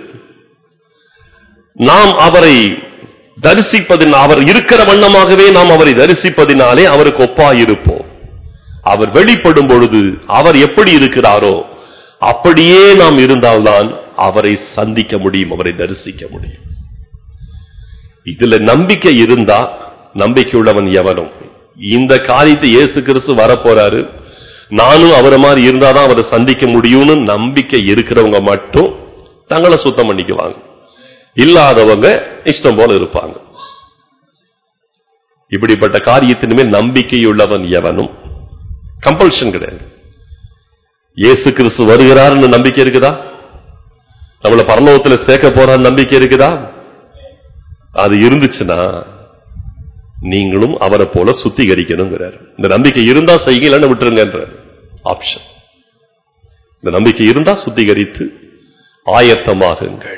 நாம் அவரை தரிசிப்பதின் அவர் இருக்கிற வண்ணமாகவே நாம் அவரை தரிசிப்பதினாலே அவருக்கு ஒப்பாயிருப்போம் அவர் வெளிப்படும் பொழுது அவர் எப்படி இருக்கிறாரோ அப்படியே நாம் இருந்தால்தான் அவரை சந்திக்க முடியும் அவரை தரிசிக்க முடியும் இதுல நம்பிக்கை இருந்தா நம்பிக்கை உள்ளவன் எவனும் இந்த காரியத்தை இயேசு கிறிஸ்து வரப்போறாரு நானும் அவரை மாதிரி இருந்தாதான் அவரை சந்திக்க முடியும்னு நம்பிக்கை இருக்கிறவங்க மட்டும் தங்களை சுத்தம் பண்ணிக்குவாங்க இல்லாதவங்க இஷ்டம் போல இருப்பாங்க இப்படிப்பட்ட காரியத்தின் மேல் நம்பிக்கையுள்ளவன் எவனும் கம்பல்ஷன் கிடையாது இயேசு கிறிஸ்து வருகிறாருன்னு நம்பிக்கை இருக்குதா நம்மள பரலோகத்துல சேர்க்க போறான்னு நம்பிக்கை இருக்குதா அது இருந்துச்சுன்னா நீங்களும் அவரை போல சுத்திகரிக்கணுங்கிறார் இந்த நம்பிக்கை இருந்தா செய்யுங்க இல்லைன்னு விட்டுருங்கன்ற ஆப்ஷன் இந்த நம்பிக்கை இருந்தா சுத்திகரித்து ஆயத்தமாகுங்கள்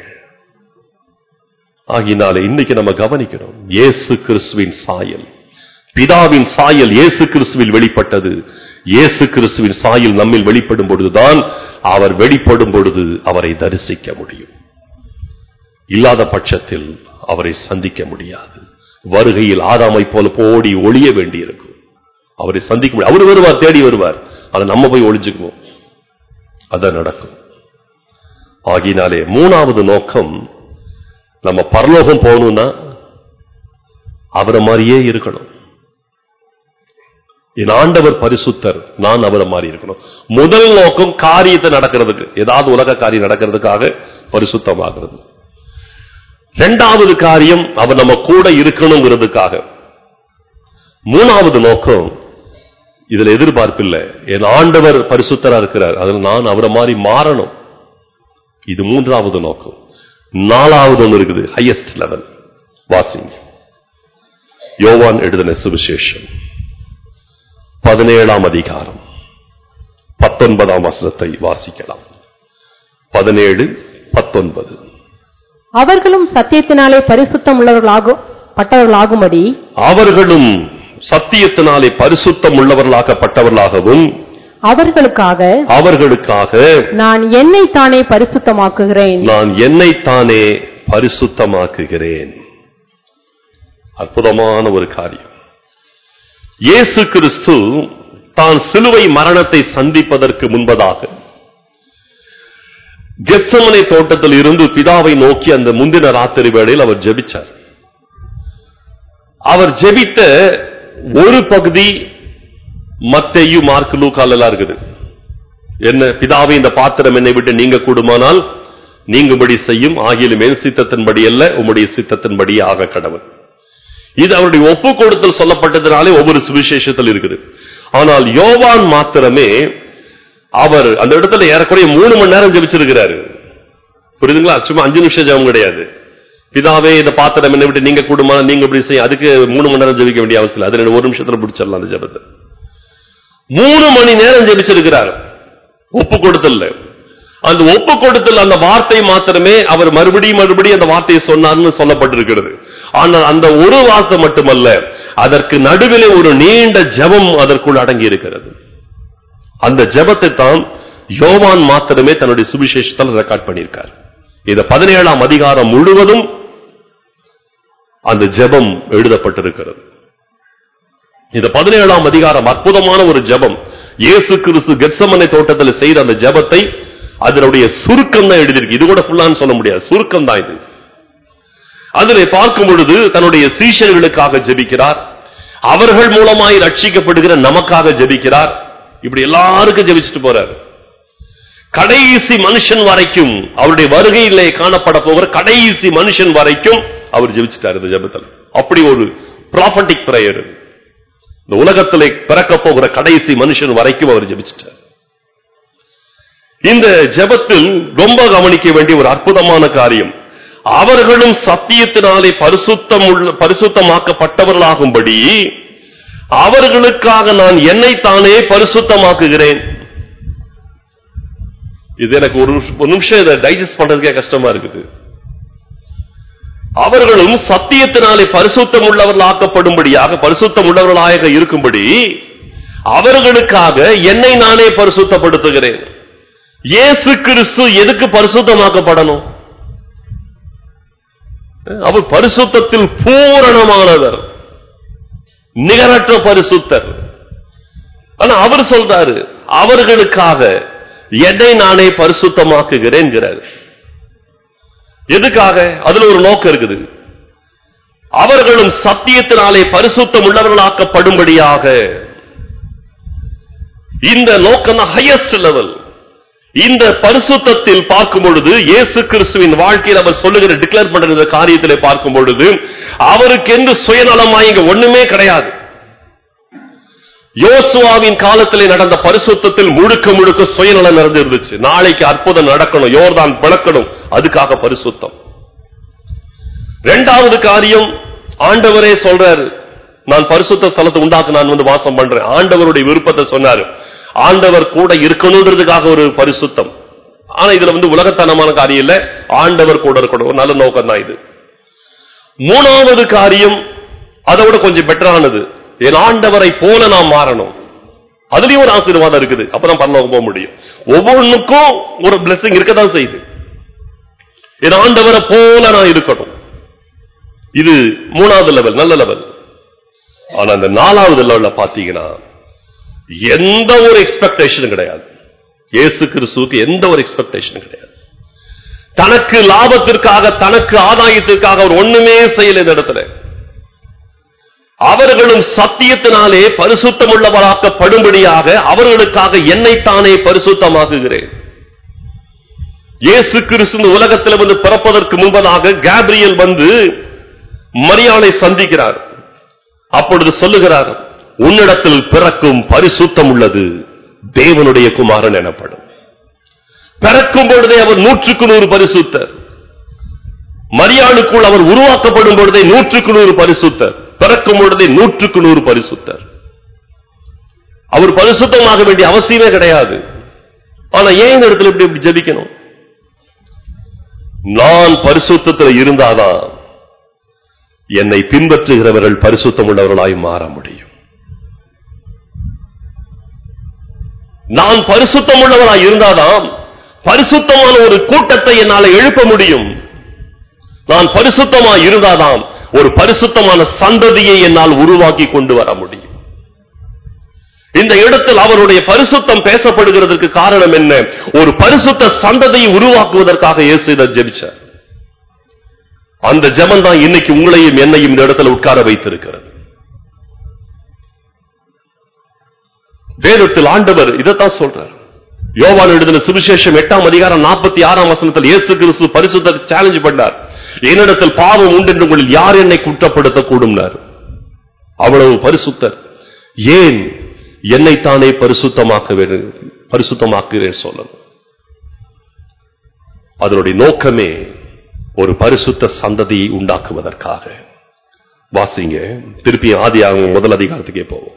ஆகினால இன்னைக்கு நம்ம கவனிக்கிறோம் இயேசு கிறிஸ்துவின் சாயல் பிதாவின் சாயல் இயேசு கிறிஸ்துவில் வெளிப்பட்டது இயேசு கிறிஸ்துவின் சாயல் நம்மில் வெளிப்படும் பொழுதுதான் அவர் வெளிப்படும் பொழுது அவரை தரிசிக்க முடியும் இல்லாத பட்சத்தில் அவரை சந்திக்க முடியாது வருகையில் ஆதாமை போல போடி ஒளிய வேண்டியிருக்கும் அவரை சந்திக்க முடியும் அவர் வருவார் தேடி வருவார் அதை நம்ம போய் ஒளிஞ்சுக்குவோம் அதான் நடக்கும் ஆகினாலே மூணாவது நோக்கம் நம்ம பரலோகம் போகணும்னா அவரை மாதிரியே இருக்கணும் என் ஆண்டவர் பரிசுத்தர் நான் அவரை மாதிரி இருக்கணும் முதல் நோக்கம் காரியத்தை நடக்கிறதுக்கு ஏதாவது உலக காரியம் நடக்கிறதுக்காக பரிசுத்தமாகிறது இரண்டாவது காரியம் அவர் நம்ம கூட இருக்கணுங்கிறதுக்காக மூணாவது நோக்கம் இதுல எதிர்பார்ப்பில்லை என் ஆண்டவர் பரிசுத்தரா இருக்கிறார் அதில் நான் அவரை மாதிரி மாறணும் இது மூன்றாவது நோக்கம் நாலாவது ஒன்று இருக்குது ஹையஸ்ட் லெவல் வாசிங்க யோவான் எழுதின சுவிசேஷம் பதினேழாம் அதிகாரம் பத்தொன்பதாம் வசனத்தை வாசிக்கலாம் பதினேழு பத்தொன்பது அவர்களும் சத்தியத்தினாலே பரிசுத்தம் உள்ளவர்களாகும் பட்டவர்களாகும்படி அவர்களும் சத்தியத்தினாலே பரிசுத்தம் உள்ளவர்களாக்கப்பட்டவர்களாகவும் அவர்களுக்காக அவர்களுக்காக நான் என்னை தானே பரிசுத்தமாக்குகிறேன் நான் என்னைத்தானே பரிசுத்தமாக்குகிறேன் அற்புதமான ஒரு காரியம் இயேசு கிறிஸ்து தான் சிலுவை மரணத்தை சந்திப்பதற்கு முன்பதாக கெத்சமனை தோட்டத்தில் இருந்து பிதாவை நோக்கி அந்த முந்தின ராத்திரி வேளையில் அவர் ஜெபிச்சார் அவர் ஜெபித்த ஒரு பகுதி மத்தேயு மார்க் லூக்கால் எல்லாம் இருக்குது என்ன பிதாவை இந்த பாத்திரம் என்னை விட்டு நீங்க கூடுமானால் நீங்கும்படி செய்யும் ஆகிலும் என் சித்தத்தின்படி அல்ல உம்முடைய சித்தத்தின்படி ஆக கடவுள் இது அவருடைய ஒப்பு கொடுத்தல் சொல்லப்பட்டதுனாலே ஒவ்வொரு சுவிசேஷத்தில் இருக்குது ஆனால் யோவான் மாத்திரமே அவர் அந்த இடத்துல ஏறக்குறைய மூணு மணி நேரம் ஜெபிச்சிருக்கிறாரு புரியுதுங்களா சும்மா அஞ்சு நிமிஷம் ஜெபம் கிடையாது பிதாவே இந்த பாத்திரம் என்ன விட்டு நீங்க கூடுமா நீங்க இப்படி செய்ய அதுக்கு மூணு மணி நேரம் ஜெபிக்க வேண்டிய அவசியம் இல்லை அது ரெண்டு ஒரு நிமிஷத்துல பிடிச்சிடலாம் அந்த ஜெபத்தை மூணு மணி நேரம் ஜெபிச்சிருக்கிறார் ஒப்பு கொடுத்தல்ல அந்த ஒப்பு கொடுத்தல் அந்த வார்த்தை மாத்திரமே அவர் மறுபடியும் மறுபடியும் அந்த வார்த்தையை சொன்னார்னு சொல்லப்பட்டிருக்கிறது ஆனால் அந்த ஒரு வார்த்தை மட்டுமல்ல அதற்கு நடுவிலே ஒரு நீண்ட ஜெபம் அதற்குள் அடங்கி இருக்கிறது அந்த ஜெபத்தை தான் யோவான் மாத்திரமே தன்னுடைய சுவிசேஷத்தில் ரெக்கார்ட் பண்ணியிருக்கார் இந்த பதினேழாம் அதிகாரம் முழுவதும் அந்த ஜெபம் எழுதப்பட்டிருக்கிறது இந்த பதினேழாம் அதிகாரம் அற்புதமான ஒரு ஜெபம் இயேசு கிறிஸ்து கெத்சமனை தோட்டத்தில் செய்த அந்த ஜெபத்தை அதனுடைய சுருக்கம் தான் எழுதியிருக்கு இது கூட ஃபுல்லான்னு சொல்ல முடியாது சுருக்கம் தான் இது அதிலே பார்க்கும் பொழுது தன்னுடைய சீஷர்களுக்காக ஜெபிக்கிறார் அவர்கள் மூலமாய் ரட்சிக்கப்படுகிற நமக்காக ஜெபிக்கிறார் இப்படி எல்லாருக்கும் ஜெபிச்சுட்டு போறார் கடைசி மனுஷன் வரைக்கும் அவருடைய வருகையிலே காணப்பட போகிற கடைசி மனுஷன் வரைக்கும் அவர் ஜெபிச்சிட்டார் இந்த ஜெபத்தில் அப்படி ஒரு ப்ராஃபட்டிக் பிரேயர் இந்த உலகத்திலே பிறக்க போகிற கடைசி மனுஷன் வரைக்கும் அவர் ஜெபிச்சிட்டார் இந்த ஜெபத்தில் ரொம்ப கவனிக்க வேண்டிய ஒரு அற்புதமான காரியம் அவர்களும் சத்தியத்தினாலே பரிசுத்தம் உள்ள பரிசுத்தமாக்கப்பட்டவர்களாகும்படி அவர்களுக்காக நான் என்னைத்தானே பரிசுத்தமாக்குகிறேன் இது எனக்கு ஒரு நிமிஷம்- ஒரு நிமிஷம் இதை டைஜஸ்ட் பண்றதுக்கே கஷ்டமா இருக்குது அவர்களும் சத்தியத்தினாலே பரிசுத்தம் உள்ளவர்களாக்கப்படும்படியாக பரிசுத்தம் உள்ளவர்களாக இருக்கும்படி அவர்களுக்காக என்னை நானே பரிசுத்தப்படுத்துகிறேன் இயேசு கிறிஸ்து எதுக்கு பரிசுத்தமாக்கப்படணும் அவர் பரிசுத்தத்தில் பூரணமானவர் நிகரற்ற பரிசுத்தர் ஆனா அவர் சொல்றாரு அவர்களுக்காக என்னை நானே பரிசுத்தமாக்குகிறேன்கிறார் எதுக்காக அதுல ஒரு நோக்கம் இருக்குது அவர்களும் சத்தியத்தினாலே பரிசுத்தம் உள்ளவர்களாக்கப்படும்படியாக இந்த நோக்கம் தான் ஹையஸ்ட் லெவல் இந்த பரிசுத்தத்தில் பார்க்கும் பொழுது இயேசு கிறிஸ்துவின் வாழ்க்கையில் அவர் சொல்லுகிற டிக்ளேர் பண்ற இந்த காரியத்திலே பார்க்கும் பொழுது அவருக்கென்று சுயநலமாய் இங்க ஒண்ணுமே கிடையாது யோசுவாவின் காலத்திலே நடந்த பரிசுத்தத்தில் முழுக்க முழுக்க சுயநலம் நடந்திருந்துச்சு நாளைக்கு அற்புதம் நடக்கணும் யோர்தான் பிளக்கணும் அதுக்காக பரிசுத்தம் இரண்டாவது காரியம் ஆண்டவரே சொல்றாரு நான் பரிசுத்த ஸ்தலத்தை உண்டாக்க நான் வந்து வாசம் பண்றேன் ஆண்டவருடைய விருப்பத்தை சொன்னாரு ஆண்டவர் கூட இருக்கணுன்றதுக்காக ஒரு பரிசுத்தம் ஆனா இதுல வந்து உலகத்தனமான காரியம் இல்ல ஆண்டவர் கூட இருக்கணும் ஒரு நல்ல நோக்கம் தான் இது மூணாவது காரியம் அதை விட கொஞ்சம் பெட்டரானது என் ஆண்டவரை போல நாம் மாறணும் அதுலயும் ஒரு ஆசீர்வாதம் இருக்குது அப்பதான் பரலோகம் போக முடியும் ஒவ்வொன்றுக்கும் ஒரு blessing இருக்கதான் செய்யுது என் ஆண்டவரை போல நான் இருக்கணும் இது மூணாவது லெவல் நல்ல லெவல் ஆனா அந்த நாலாவது லெவல்ல பாத்தீங்கன்னா எந்த ஒரு எக்ஸ்பெக்டேஷனும் கிடையாது இயேசு கிறிஸ்துவுக்கு எந்த ஒரு எக்ஸ்பெக்டேஷனும் கிடையாது தனக்கு லாபத்திற்காக தனக்கு ஆதாயத்திற்காக அவர் ஒண்ணுமே செய்யல இந்த இடத்துல அவர்களும் சத்தியத்தினாலே பரிசுத்தமுள்ளவராக்கப்படும்படியாக அவர்களுக்காக என்னைத்தானே பரிசுத்தமாக்குகிறேன் இயேசு கிறிஸ்து இந்த உலகத்தில் வந்து பிறப்பதற்கு முன்பதாக கேப்ரியல் வந்து மரியாதை சந்திக்கிறார் அப்பொழுது சொல்லுகிறார் உன்னிடத்தில் பிறக்கும் பரிசுத்தம் உள்ளது தேவனுடைய குமாரன் எனப்படும் பிறக்கும் பொழுதே அவர் நூற்றுக்கு நூறு பரிசுத்தர் மரியாளுக்குள் அவர் உருவாக்கப்படும் பொழுதே நூற்றுக்கு நூறு பரிசுத்தர் பிறக்கும் பொழுதே நூற்றுக்கு நூறு பரிசுத்தர் அவர் பரிசுத்தமாக வேண்டிய அவசியமே கிடையாது ஆனா ஏன் இந்த இடத்துல இப்படி இப்படி ஜெபிக்கணும் நான் பரிசுத்தத்தில் இருந்தாதான் என்னை பின்பற்றுகிறவர்கள் பரிசுத்தம் உள்ளவர்களாய் மாற முடியும் நான் பரிசுத்தம் உள்ளவராய் இருந்தாதான் பரிசுத்தமான ஒரு கூட்டத்தை என்னால எழுப்ப முடியும் நான் பரிசுத்தமாய் இருந்தாதான் ஒரு பரிசுத்தமான சந்ததியை என்னால் உருவாக்கி கொண்டு வர முடியும் இந்த இடத்தில் அவருடைய பரிசுத்தம் பேசப்படுகிறதற்கு காரணம் என்ன ஒரு பரிசுத்த சந்ததியை உருவாக்குவதற்காக இயேசு இதை ஜெபிச்சார் அந்த ஜெபம் தான் இன்னைக்கு உங்களையும் என்னையும் இந்த இடத்துல உட்கார வைத்திருக்கிறது வேதத்தில் ஆண்டவர் இதைத்தான் சொல்றார் யோவான் எழுதின சுவிசேஷம் எட்டாம் அதிகாரம் நாற்பத்தி ஆறாம் வசனத்தில் இயேசு கிறிஸ்து பரிசுத்த சேலஞ்ச் பண்ணார் என்னிடத்தில் பாவம் உண்டு என்று உங்களில் யார் என்னை குற்றப்படுத்த கூடும்னார் அவ்வளவு பரிசுத்தர் ஏன் என்னைத்தானே பரிசுத்தமாக்க வேண்டும் பரிசுத்தமாக்குகிறேன் சொல்லணும் அதனுடைய நோக்கமே ஒரு பரிசுத்த சந்ததியை உண்டாக்குவதற்காக வாசிங்க திருப்பி ஆதி முதல் அதிகாரத்துக்கே போவோம்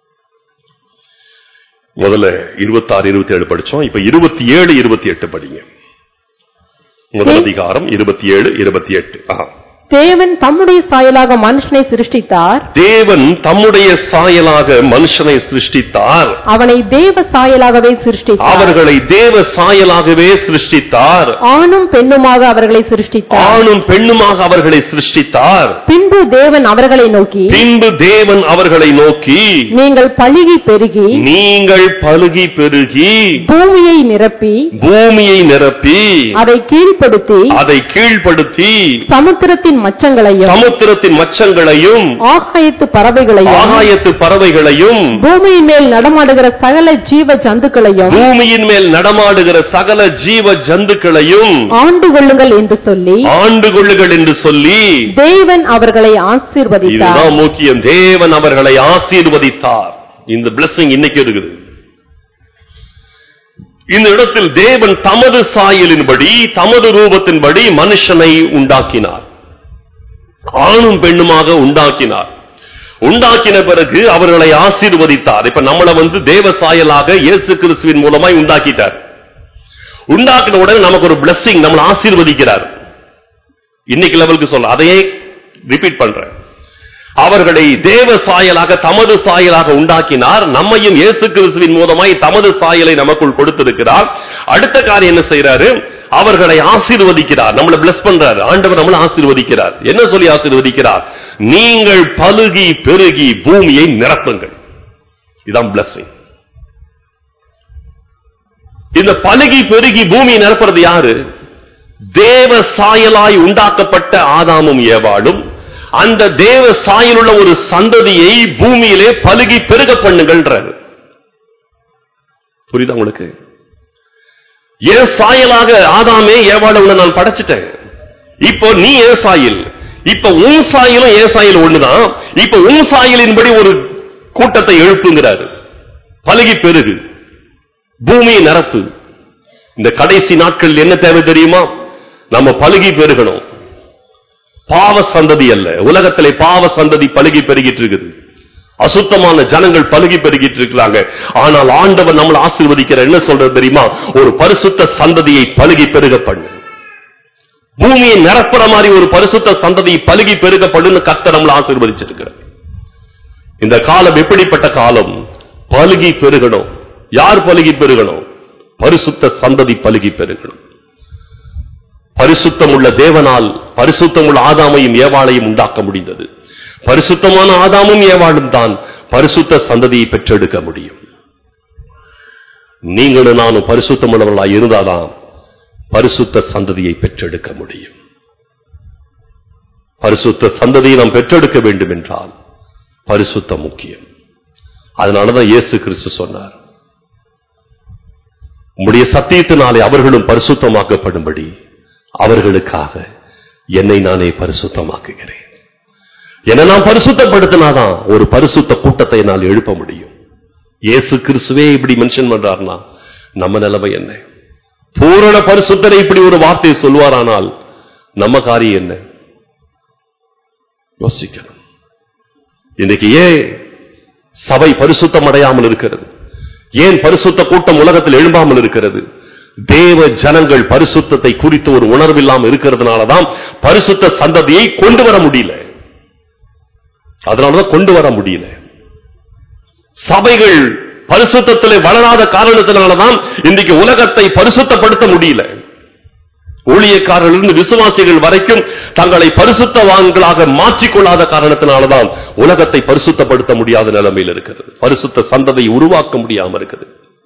முதல்ல இருபத்தாறு இருபத்தி ஏழு படிச்சோம் இப்ப இருபத்தி ஏழு இருபத்தி எட்டு படிங்க முதல் அதிகாரம் இருபத்தி ஏழு இருபத்தி எட்டு ஆஹா. தேவன் தம்முடைய சாயலாக மனுஷனை சிருஷ்டித்தார் தேவன் தம்முடைய சாயலாக மனுஷனை சிருஷ்டித்தார் அவனை தேவ சாயலாகவே சிருஷ்டித்தார் அவர்களை தேவ சாயலாகவே சிருஷ்டித்தார் ஆணும் பெண்ணுமாக அவர்களை சிருஷ்டித்தார் ஆணும் பெண்ணுமாக அவர்களை சிருஷ்டித்தார் பின்பு தேவன் அவர்களை நோக்கி பின்பு தேவன் அவர்களை நோக்கி நீங்கள் பழுகி பெருகி நீங்கள் பலுகி பெருகி பூமியை நிரப்பி பூமியை நிரப்பி அதை கீழ்ப்படுத்தி அதை கீழ்ப்படுத்தி சமுத்திரத்தின் மச்சங்களையும் சமுத்திரத்தின் மச்சங்களையும் ஆகாயத்து பறவைகளையும் ஆகாயத்து பறவைகளையும் பூமியின் மேல் நடமாடுகிற சகல ஜீவ ஜந்துக்களையும் பூமியின் மேல் நடமாடுகிற சகல ஜீவ ஜந்துக்களையும் ஆண்டு கொள்ளுங்கள் என்று சொல்லி ஆண்டு கொள்ளுகள் என்று சொல்லி தேவன் அவர்களை ஆசீர்வதித்தார் இதுதான் முக்கியம் தேவன் அவர்களை ஆசீர்வதித்தார் இந்த blessing இன்னைக்கு இருக்குது இந்த இடத்தில் தேவன் தமது சாயலின்படி தமது ரூபத்தின்படி மனுஷனை உண்டாக்கினார் ஆணும் பெண்ணுமாக உண்டாக்கினார் உண்டாக்கின பிறகு அவர்களை ஆசீர்வதித்தார் இப்ப நம்மளை வந்து தேவ சாயலாக இயேசு கிறிஸ்துவின் மூலமாய் உண்டாக்கிட்டார் உண்டாக்கின உடனே நமக்கு ஒரு blessing நம்மளை ஆசீர்வதிக்கிறார் இன்னைக்கு லெவலுக்கு சொல்ல அதையே ரிப்பீட் பண்றேன் அவர்களை தேவ சாயலாக தமது சாயலாக உண்டாக்கினார் நம்மையும் இயேசு கிறிஸ்துவின் மூலமாய் தமது சாயலை நமக்குள் கொடுத்திருக்கிறார் அடுத்த காரியம் என்ன செய்யறாரு அவர்களை ஆசீர்வதிக்கிறார் நம்மளை பிளஸ் பண்றாரு ஆண்டவர் நம்மளை ஆசீர்வதிக்கிறார் என்ன சொல்லி ஆசீர்வதிக்கிறார் நீங்கள் பலுகி பெருகி பூமியை நிரப்புங்கள் இதான் blessing இந்த பலுகி பெருகி பூமியை நிரப்புறது யாரு தேவ சாயலாய் உண்டாக்கப்பட்ட ஆதாமும் ஏவாளும் அந்த தேவ சாயலுள்ள ஒரு சந்ததியை பூமியிலே பலுகி பெருக பண்ணுங்கள்ன்றாரு புரியுதா உங்களுக்கு என் சாயலாக ஆதாமே ஏவாளை உன்னை நான் படைச்சிட்டேன் இப்போ நீ என் சாயல் இப்ப உன் சாயலும் என் சாயல் ஒண்ணுதான் இப்ப உன் சாயலின்படி ஒரு கூட்டத்தை எழுப்புங்கிறாரு பலுகி பெருகு பூமியை நிரப்பு இந்த கடைசி நாட்கள் என்ன தேவை தெரியுமா நம்ம பலுகி பெருகணும் பாவ சந்ததி அல்ல உலகத்திலே பாவ சந்ததி பலுகி பெருகிட்டு இருக்குது அசுத்தமான ஜனங்கள் பலுகி பெருகிட்டு இருக்கிறாங்க ஆனால் ஆண்டவர் நம்மளை ஆசீர்வதிக்கிற என்ன சொல்றது தெரியுமா ஒரு பரிசுத்த சந்ததியை பலுகி பெருக பண்ணு பூமியை நிரப்புற மாதிரி ஒரு பரிசுத்த சந்ததியை பலுகி பெருக பண்ணுன்னு கர்த்தர் நம்மளை ஆசீர்வதிச்சிருக்கிறார் இந்த காலம் எப்படிப்பட்ட காலம் பலுகி பெருகணும் யார் பலுகி பெருகணும் பரிசுத்த சந்ததி பலுகி பெருகணும் பரிசுத்தம் உள்ள தேவனால் பரிசுத்தம் உள்ள ஆதாமையும் ஏவாளையும் உண்டாக்க முடிந்தது பரிசுத்தமான ஆதாமும் ஏவாளும் தான் பரிசுத்த சந்ததியை பெற்றெடுக்க முடியும் நீங்களும் நானும் பரிசுத்தம் உள்ளவர்களாய் இருந்தாதான் பரிசுத்த சந்ததியை பெற்றெடுக்க முடியும் பரிசுத்த சந்ததியை நாம் பெற்றெடுக்க வேண்டும் என்றால் பரிசுத்தம் முக்கியம் அதனாலதான் இயேசு கிறிஸ்து சொன்னார் உம்முடைய சத்தியத்தினாலே அவர்களும் பரிசுத்தமாக்கப்படும்படி அவர்களுக்காக என்னை நானே பரிசுத்தமாக்குகிறேன் என்னை நான் பரிசுத்தப்படுத்தினாதான் ஒரு பரிசுத்த கூட்டத்தை என்னால் எழுப்ப முடியும் இயேசு கிறிஸ்துவே இப்படி மென்ஷன் பண்றாருன்னா நம்ம நிலைமை என்ன பூரண பரிசுத்தரை இப்படி ஒரு வார்த்தையை சொல்வாரானால் நம்ம காரியம் என்ன யோசிக்கணும் இன்னைக்கு ஏன் சபை பரிசுத்தம் அடையாமல் இருக்கிறது ஏன் பரிசுத்த கூட்டம் உலகத்தில் எழும்பாமல் இருக்கிறது தேவ ஜனங்கள் பரிசுத்தத்தை குறித்து ஒரு உணர்வில்லாமல் இருக்கிறதுனாலதான் பரிசுத்த சந்ததியை கொண்டு வர முடியல அதனாலதான் கொண்டு வர முடியல சபைகள் பரிசுத்தத்திலே வளராத காரணத்தினாலதான் இன்றைக்கு உலகத்தை பரிசுத்தப்படுத்த முடியல ஊழியக்காரர்களிருந்து விசுவாசிகள் வரைக்கும் தங்களை பரிசுத்தவான்களாக மாற்றிக்கொள்ளாத காரணத்தினாலதான் உலகத்தை பரிசுத்தப்படுத்த முடியாத நிலைமையில் இருக்கிறது பரிசுத்த சந்ததியை உருவாக்க முடியாம இருக்குது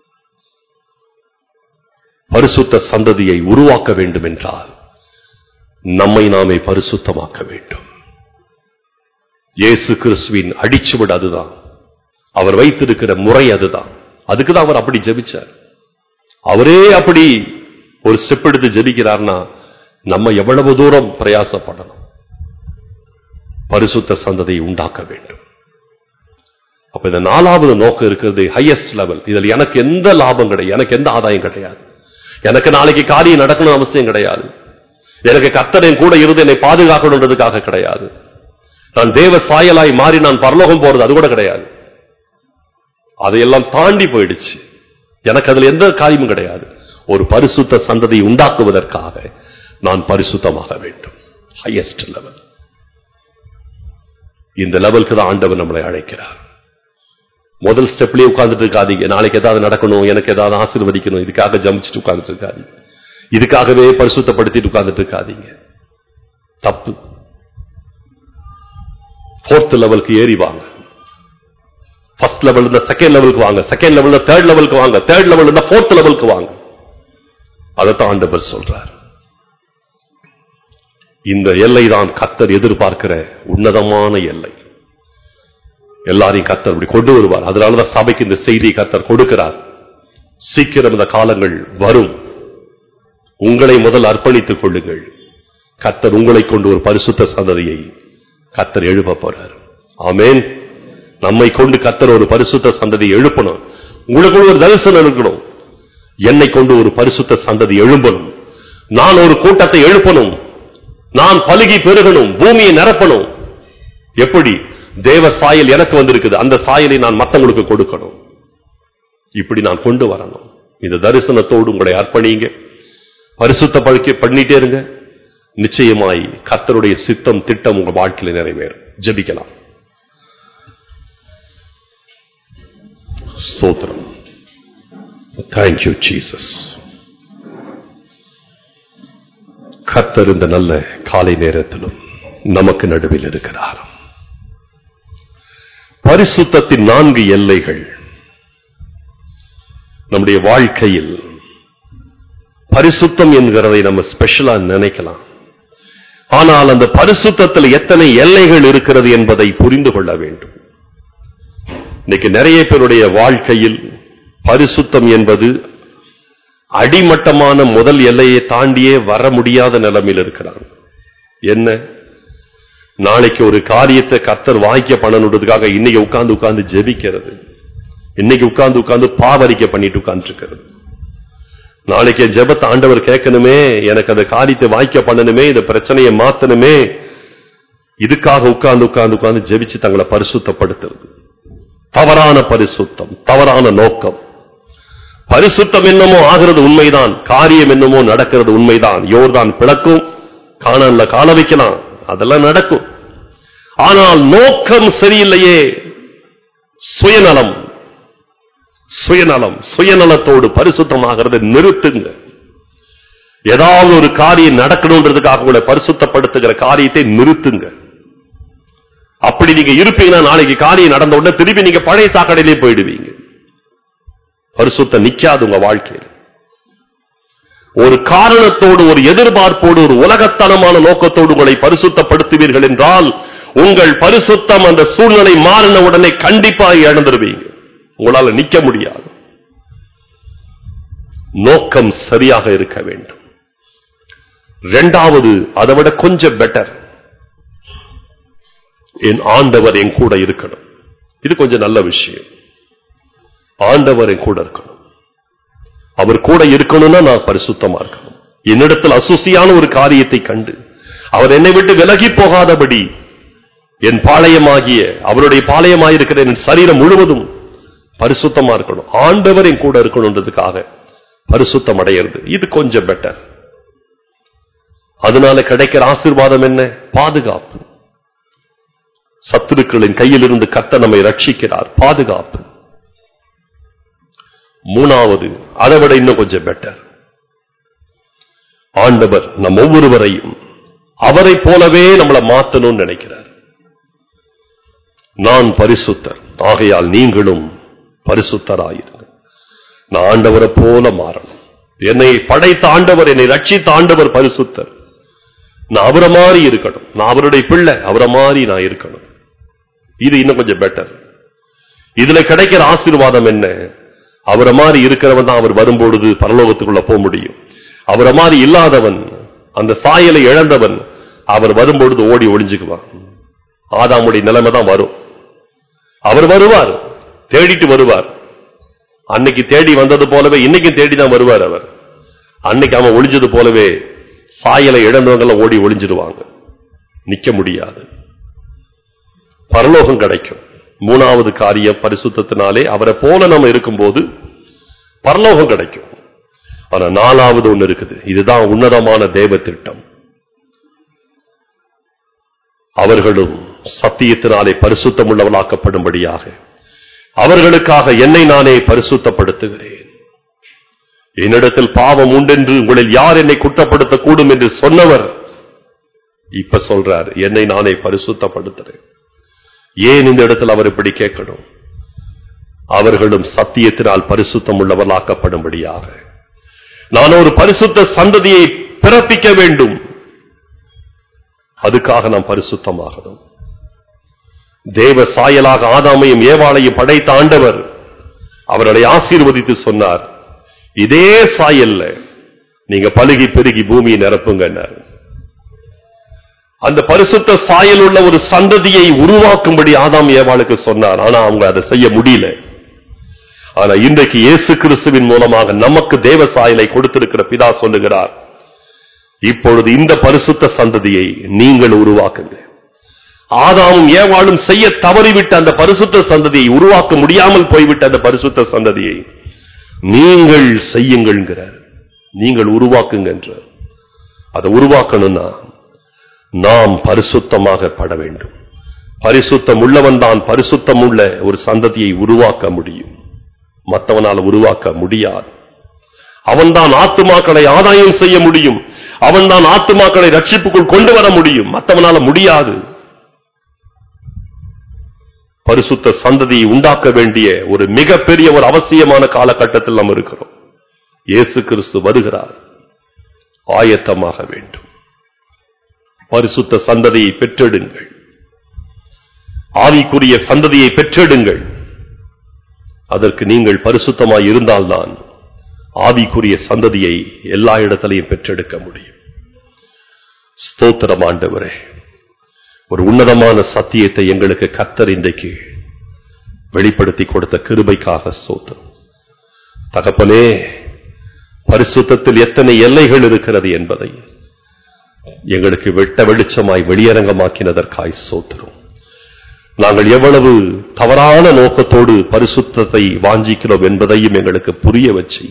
பரிசுத்த சந்ததியை உருவாக்க வேண்டும் என்றால் நம்மை நாமே பரிசுத்தமாக்க வேண்டும் இயேசு கிறிஸ்துவின் அடிச்சுவிடு அதுதான் அவர் வைத்திருக்கிற முறை அதுதான் அதுக்கு தான் அவர் அப்படி ஜெபிச்சார் அவரே அப்படி ஒரு ஸ்டெப் எடுத்து ஜெபிக்கிறார்னா நம்ம எவ்வளவு தூரம் பிரயாசப்படணும் பரிசுத்த சந்ததியை உண்டாக்க வேண்டும் அப்ப இந்த நாலாவது நோக்கம் இருக்கிறது ஹையஸ்ட் லெவல் இதில் எனக்கு எந்த லாபம் கிடையாது எனக்கு எந்த ஆதாயம் கிடையாது எனக்கு நாளைக்கு காரியம் நடக்கணும் அவசியம் கிடையாது எனக்கு கர்த்தர் என் கூட இருந்து என்னை பாதுகாக்கணுன்றதுக்காக கிடையாது நான் தேவ சாயலாய் மாறி நான் பரலோகம் போறது அது கூட கிடையாது அதையெல்லாம் தாண்டி போயிடுச்சு எனக்கு அதுல எந்த காரியமும் கிடையாது ஒரு பரிசுத்த சந்ததியை உண்டாக்குவதற்காக நான் பரிசுத்தமாக வேண்டும் ஹையஸ்ட் லெவல் இந்த லெவலுக்கு தான் ஆண்டவர் நம்மளை அழைக்கிறார் முதல் ஸ்டெப்லயே உட்கார்ந்துட்டு இருக்காதீங்க நாளைக்கு ஏதாவது நடக்கணும் எனக்கு ஏதாவது ஆசீர்வதிக்கணும் இதுக்காக ஜமிச்சுட்டு உட்கார்ந்துட்டு இருக்காதீங்க இதுக்காகவே பரிசுத்தப்படுத்திட்டு உட்கார்ந்துட்டு இருக்காதீங்க தப்பு ஃபோர்த் லெவலுக்கு ஏறி வாங்க ஃபர்ஸ்ட் லெவல் இருந்தா செகண்ட் லெவலுக்கு வாங்க செகண்ட் லெவல் தேர்ட் லெவலுக்கு வாங்க தேர்ட் லெவல் இருந்தா ஃபோர்த் லெவலுக்கு வாங்க அதைத்தான் ஆண்டவர் சொல்றார் இந்த எல்லை தான் கத்தர் எதிர்பார்க்கிற உன்னதமான எல்லை எல்லாரையும் கத்தர் இப்படி கொண்டு வருவார் அதனாலதான் சபைக்கு இந்த செய்தியை கத்தர் கொடுக்கிறார் சீக்கிரம் இந்த காலங்கள் வரும் உங்களை முதல் அர்ப்பணித்துக் கொள்ளுங்கள் கத்தர் உங்களை கொண்டு ஒரு பரிசுத்த சந்ததியை கத்தர் எழுப்ப போறார் ஆமென் நம்மை கொண்டு கத்தர் ஒரு பரிசுத்த சந்ததியை எழுப்பணும் உங்களுக்குள்ள ஒரு தரிசனம் இருக்கணும் என்னை கொண்டு ஒரு பரிசுத்த சந்ததி எழும்பணும் நான் ஒரு கூட்டத்தை எழுப்பணும் நான் பலுகி பெருகணும் பூமியை நிரப்பணும் எப்படி தேவ சாயல் எனக்கு வந்திருக்குது அந்த சாயலை நான் மத்தவங்களுக்கு கொடுக்கணும் இப்படி நான் கொண்டு வரணும் இந்த தரிசனத்தோடு உங்களை அர்ப்பணிங்க பரிசுத்த பழக்க பண்ணிட்டே இருங்க நிச்சயமாய் கர்த்தருடைய சித்தம் திட்டம் உங்க வாழ்க்கையில நிறைவேறும் ஜெபிக்கலாம் ஸ்தோத்திரம் தேங்க்யூ ஜீசஸ் கர்த்தர் இந்த நல்ல காலை நேரத்திலும் நமக்கு நடுவில் இருக்கிறார் பரிசுத்தத்தின் நான்கு எல்லைகள் நம்முடைய வாழ்க்கையில் பரிசுத்தம் என்கிறதை நம்ம ஸ்பெஷலா நினைக்கலாம் ஆனால் அந்த பரிசுத்தத்தில் எத்தனை எல்லைகள் இருக்கிறது என்பதை புரிந்து கொள்ள வேண்டும் இன்னைக்கு நிறைய பேருடைய வாழ்க்கையில் பரிசுத்தம் என்பது அடிமட்டமான முதல் எல்லையை தாண்டியே வர முடியாத நிலைமையில் இருக்கிறாங்க என்ன நாளைக்கு ஒரு காரியத்தை கர்த்தர் வாய்க்க பண்ணணுன்றதுக்காக இன்னைக்கு உட்கார்ந்து உட்கார்ந்து ஜெபிக்கிறது இன்னைக்கு உட்கார்ந்து உட்கார்ந்து பாவரிக்கை பண்ணிட்டு உட்கார்ந்து இருக்கிறது நாளைக்கு என் ஜெபத்தை ஆண்டவர் கேட்கணுமே எனக்கு அந்த காரியத்தை வாய்க்க பண்ணணுமே இந்த பிரச்சனையை மாத்தணுமே இதுக்காக உட்கார்ந்து உட்கார்ந்து உட்கார்ந்து ஜெபிச்சு தங்களை பரிசுத்தப்படுத்துறது தவறான பரிசுத்தம் தவறான நோக்கம் பரிசுத்தம் என்னமோ ஆகிறது உண்மைதான் காரியம் என்னமோ நடக்கிறது உண்மைதான் யோர்தான் பிளக்கும் காணல காண வைக்கலாம் அதெல்லாம் நடக்கும் ஆனால் நோக்கம் சரியில்லையே சுயநலம் சுயநலம் சுயநலத்தோடு பரிசுத்தமாகிறதை நிறுத்துங்க ஏதாவது ஒரு காரியம் நடக்கணுன்றதுக்காக உங்களை பரிசுத்தப்படுத்துகிற காரியத்தை நிறுத்துங்க அப்படி நீங்க இருப்பீங்கன்னா நாளைக்கு காரியம் நடந்த உடனே திருப்பி நீங்க பழைய சாக்கடையிலே போயிடுவீங்க பரிசுத்த நிக்காது உங்க வாழ்க்கையில் ஒரு காரணத்தோடு ஒரு எதிர்பார்ப்போடு ஒரு உலகத்தனமான நோக்கத்தோடு உங்களை பரிசுத்தப்படுத்துவீர்கள் என்றால் உங்கள் பரிசுத்தம் அந்த சூழ்நிலை மாறின உடனே கண்டிப்பா இழந்துருவீங்க உங்களால நிக்க முடியாது நோக்கம் சரியாக இருக்க வேண்டும் இரண்டாவது அதை விட கொஞ்சம் பெட்டர் என் ஆண்டவர் என் கூட இருக்கணும் இது கொஞ்சம் நல்ல விஷயம் ஆண்டவர் என் கூட இருக்கணும் அவர் கூட இருக்கணும்னா நான் பரிசுத்தமா இருக்கணும் என்னிடத்தில் அசுசியான ஒரு காரியத்தை கண்டு அவர் என்னை விட்டு விலகி போகாதபடி என் பாளையமாகிய அவருடைய பாளையமாயிருக்கிற என் சரீரம் முழுவதும் பரிசுத்தமா இருக்கணும் ஆண்டவர் என் கூட இருக்கணுன்றதுக்காக பரிசுத்தம் அடையிறது இது கொஞ்சம் பெட்டர் அதனால கிடைக்கிற ஆசீர்வாதம் என்ன பாதுகாப்பு சத்துருக்களின் கையிலிருந்து கத்த நம்மை ரட்சிக்கிறார் பாதுகாப்பு மூணாவது அதை விட இன்னும் கொஞ்சம் பெட்டர் ஆண்டவர் நம் ஒவ்வொருவரையும் அவரை போலவே நம்மளை மாத்தணும்னு நினைக்கிறார் நான் பரிசுத்தர் ஆகையால் நீங்களும் பரிசுத்தராயிருங்க நான் ஆண்டவரை போல மாறணும் என்னை படைத்த ஆண்டவர் என்னை ரட்சித்த ஆண்டவர் பரிசுத்தர் நான் அவரை மாதிரி இருக்கணும் நான் அவருடைய பிள்ளை அவரை மாதிரி நான் இருக்கணும் இது இன்னும் கொஞ்சம் பெட்டர் இதுல கிடைக்கிற ஆசீர்வாதம் என்ன அவரை மாதிரி இருக்கிறவன் தான் அவர் வரும்பொழுது பரலோகத்துக்குள்ள போக முடியும் அவரை மாதிரி இல்லாதவன் அந்த சாயலை இழந்தவன் அவர் வரும்பொழுது ஓடி ஒளிஞ்சுக்குவான் ஆதாமுடைய நிலைமை தான் வரும் அவர் வருவார் தேடிட்டு வருவார் அன்னைக்கு தேடி வந்தது போலவே இன்னைக்கும் தேடி தான் வருவார் அவர் அன்னைக்கு அவன் ஒளிஞ்சது போலவே சாயலை இழந்தவங்க எல்லாம் ஓடி ஒளிஞ்சிடுவாங்க நிக்க முடியாது பரலோகம் கிடைக்கும் மூணாவது காரியம் பரிசுத்தத்தினாலே அவரை போல நம்ம இருக்கும்போது பரலோகம் கிடைக்கும் ஆனா நாலாவது ஒண்ணு இருக்குது இதுதான் உன்னதமான தேவ திட்டம் அவர்களும் சத்தியத்தினாலே பரிசுத்தம் உள்ளவளாக்கப்படும்படியாக அவர்களுக்காக என்னை நானே பரிசுத்தப்படுத்துகிறேன் என்னிடத்தில் பாவம் உண்டென்று உங்களில் யார் என்னை குற்றப்படுத்தக் கூடும் என்று சொன்னவர் இப்ப சொல்றார் என்னை நானே பரிசுத்தப்படுத்துறேன் ஏன் இந்த இடத்தில் அவர் இப்படி கேட்கணும் அவர்களும் சத்தியத்தினால் பரிசுத்தம் உள்ளவர்களாக்கப்படும்படியாக நான் ஒரு பரிசுத்த சந்ததியை பிறப்பிக்க வேண்டும் அதுக்காக நாம் பரிசுத்தமாகணும் தேவ சாயலாக ஆதாமையும் ஏவாளையும் படைத்த ஆண்டவர் அவர்களை ஆசீர்வதித்து சொன்னார் இதே சாயல்ல நீங்க பலுகி பெருகி பூமியை நிரப்புங்கன்னார் அந்த பரிசுத்த சாயல் உள்ள ஒரு சந்ததியை உருவாக்கும்படி ஆதாம் ஏவாளுக்கு சொன்னார் ஆனா அவங்க அதை செய்ய முடியல ஆனா இன்றைக்கு இயேசு கிறிஸ்துவின் மூலமாக நமக்கு தேவ சாயலை கொடுத்திருக்கிற பிதா சொல்லுகிறார் இப்பொழுது இந்த பரிசுத்த சந்ததியை நீங்கள் உருவாக்குங்க ஆதாமும் ஏவாளும் செய்ய தவறிவிட்ட அந்த பரிசுத்த சந்ததியை உருவாக்க முடியாமல் போய்விட்ட அந்த பரிசுத்த சந்ததியை நீங்கள் செய்யுங்கள்ங்கிறார் நீங்கள் உருவாக்குங்கன்றார் அதை உருவாக்கணும்னா நாம் பரிசுத்தமாக பட வேண்டும் பரிசுத்தம் உள்ளவன் தான் பரிசுத்தம் உள்ள ஒரு சந்ததியை உருவாக்க முடியும் மற்றவனால் உருவாக்க முடியாது அவன்தான் ஆத்துமாக்களை ஆதாயம் செய்ய முடியும் அவன்தான் ஆத்துமாக்களை ரட்சிப்புக்குள் கொண்டு வர முடியும் மற்றவனால முடியாது பரிசுத்த சந்ததியை உண்டாக்க வேண்டிய ஒரு மிகப்பெரிய ஒரு அவசியமான காலகட்டத்தில் நாம் இருக்கிறோம் இயேசு கிறிஸ்து வருகிறார் ஆயத்தமாக வேண்டும் பரிசுத்த சந்ததியை பெற்றெடுங்கள் ஆவிக்குரிய சந்ததியை பெற்றெடுங்கள் அதற்கு நீங்கள் பரிசுத்தமாய் இருந்தால்தான் ஆவிக்குரிய சந்ததியை எல்லா இடத்திலையும் பெற்றெடுக்க முடியும் ஸ்தோத்திரம் ஆண்டவரே ஒரு உன்னதமான சத்தியத்தை எங்களுக்கு கத்தர் இன்றைக்கு வெளிப்படுத்தி கொடுத்த கிருபைக்காக ஸ்தோத்திரம் தகப்பனே பரிசுத்தத்தில் எத்தனை எல்லைகள் இருக்கிறது என்பதை எங்களுக்கு வெட்ட வெளிச்சமாய் வெளியரங்கமாக்கினதற்காய் சோத்திரம் நாங்கள் எவ்வளவு தவறான நோக்கத்தோடு பரிசுத்தத்தை வாஞ்சிக்கிறோம் என்பதையும் எங்களுக்கு புரிய வச்சு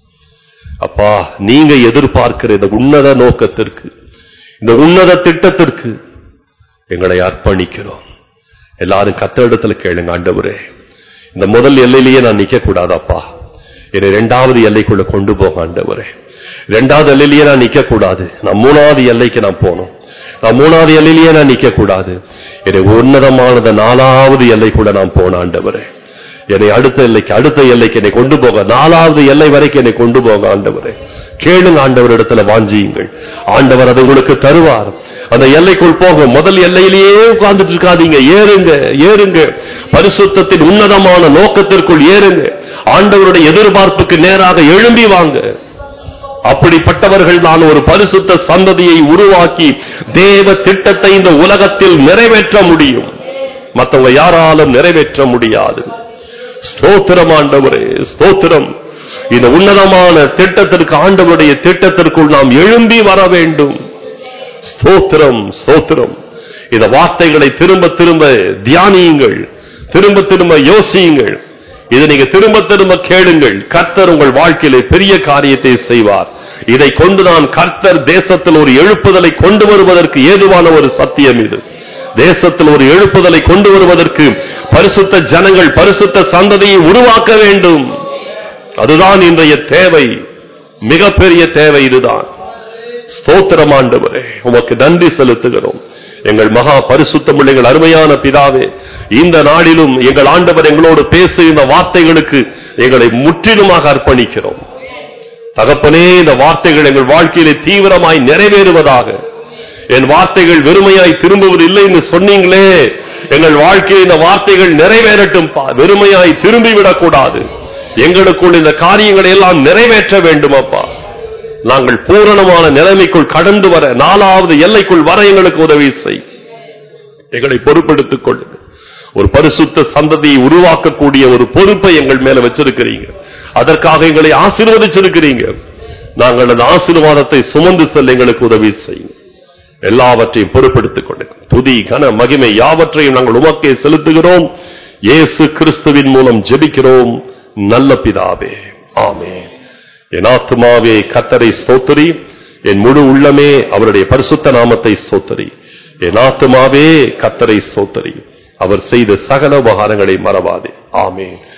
அப்பா நீங்க எதிர்பார்க்கிற இந்த உன்னத நோக்கத்திற்கு இந்த உன்னத திட்டத்திற்கு எங்களை அர்ப்பணிக்கிறோம் எல்லாரும் கத்த இடத்துல கேளுங்க ஆண்டவரே இந்த முதல் எல்லையிலேயே நான் நிக்க கூடாதப்பா என்னை இரண்டாவது எல்லைக்குள்ள கொண்டு போக ஆண்டவரே இரண்டாவது எல்லையிலேயே நான் நிக்க கூடாது நான் மூணாவது எல்லைக்கு நான் போகணும் நான் மூணாவது எல்லையிலேயே நான் நிக்க கூடாது என்னை உன்னதமானது நாலாவது எல்லைக்குள்ள நான் போன ஆண்டவரே என்னை அடுத்த எல்லைக்கு அடுத்த எல்லைக்கு என்னை கொண்டு போக நாலாவது எல்லை வரைக்கும் என்னை கொண்டு போக ஆண்டவரே கேளுங்க ஆண்டவர் இடத்துல வாஞ்சியுங்கள் ஆண்டவர் அதை உங்களுக்கு தருவார் அந்த எல்லைக்குள் போக முதல் எல்லையிலேயே உட்கார்ந்துட்டு இருக்காதீங்க ஏறுங்க ஏறுங்க பரிசுத்தத்தின் உன்னதமான நோக்கத்திற்குள் ஏறுங்க ஆண்டவருடைய எதிர்பார்ப்புக்கு நேராக எழும்பி வாங்க அப்படிப்பட்டவர்கள் தான் ஒரு பரிசுத்த சந்ததியை உருவாக்கி தேவ திட்டத்தை இந்த உலகத்தில் நிறைவேற்ற முடியும் மற்றவங்க யாராலும் நிறைவேற்ற முடியாது ஸ்தோத்திரம் ஆண்டவரே ஸ்தோத்திரம் இந்த உன்னதமான திட்டத்திற்கு ஆண்டவருடைய திட்டத்திற்குள் நாம் எழும்பி வர வேண்டும் ஸ்தோத்திரம் ஸ்தோத்திரம் இந்த வார்த்தைகளை திரும்ப திரும்ப தியானியுங்கள் திரும்ப திரும்ப யோசியுங்கள் இதை நீங்க திரும்ப திரும்ப கேளுங்கள் கர்த்தர் உங்கள் வாழ்க்கையிலே பெரிய காரியத்தை செய்வார் இதை கொண்டுதான் கர்த்தர் தேசத்தில் ஒரு எழுப்புதலை கொண்டு வருவதற்கு ஏதுவான ஒரு சத்தியம் இது தேசத்தில் ஒரு எழுப்புதலை கொண்டு வருவதற்கு பரிசுத்த ஜனங்கள் பரிசுத்த சந்ததியை உருவாக்க வேண்டும் அதுதான் இன்றைய தேவை மிகப்பெரிய தேவை இதுதான் ஸ்தோத்திரம் ஆண்டவரே உமக்கு நன்றி செலுத்துகிறோம் எங்கள் மகா பரிசுத்தம் எங்கள் அருமையான பிதாவே இந்த நாளிலும் எங்கள் ஆண்டவர் எங்களோடு பேசுகின்ற வார்த்தைகளுக்கு எங்களை முற்றிலுமாக அர்ப்பணிக்கிறோம் தகப்பனே இந்த வார்த்தைகள் எங்கள் வாழ்க்கையிலே தீவிரமாய் நிறைவேறுவதாக என் வார்த்தைகள் வெறுமையாய் திரும்புவதில்லை என்று சொன்னீங்களே எங்கள் வாழ்க்கையில் இந்த வார்த்தைகள் நிறைவேறட்டும் வெறுமையாய் திரும்பிவிடக் கூடாது எங்களுக்குள் இந்த காரியங்களை எல்லாம் நிறைவேற்ற வேண்டும் அப்பா நாங்கள் பூரணமான நிலைமைக்குள் கடந்து வர நாலாவது எல்லைக்குள் வர எங்களுக்கு உதவி செய் எங்களை பொறுப்பெடுத்துக் கொள்ளுங்க ஒரு பரிசுத்த சந்ததியை உருவாக்கக்கூடிய ஒரு பொறுப்பை எங்கள் மேல வச்சிருக்கிறீங்க அதற்காக எங்களை ஆசீர்வதிச்சிருக்கிறீங்க நாங்கள் அந்த ஆசீர்வாதத்தை சுமந்து செல்ல எங்களுக்கு உதவி செய்யும் எல்லாவற்றையும் பொறுப்பெடுத்துக் கொண்டு துதி கன மகிமை யாவற்றையும் நாங்கள் உமக்கே செலுத்துகிறோம் இயேசு கிறிஸ்துவின் மூலம் ஜெபிக்கிறோம் நல்ல பிதாவே ஆமென் என் ஆத்துமாவே கத்தரை ஸ்தோத்திரி என் முழு உள்ளமே அவருடைய பரிசுத்த நாமத்தை ஸ்தோத்திரி என் ஆத்துமாவே கத்தரை ஸ்தோத்திரி அவர் செய்த சகல உபகாரங்களை மறவாதே ஆமென்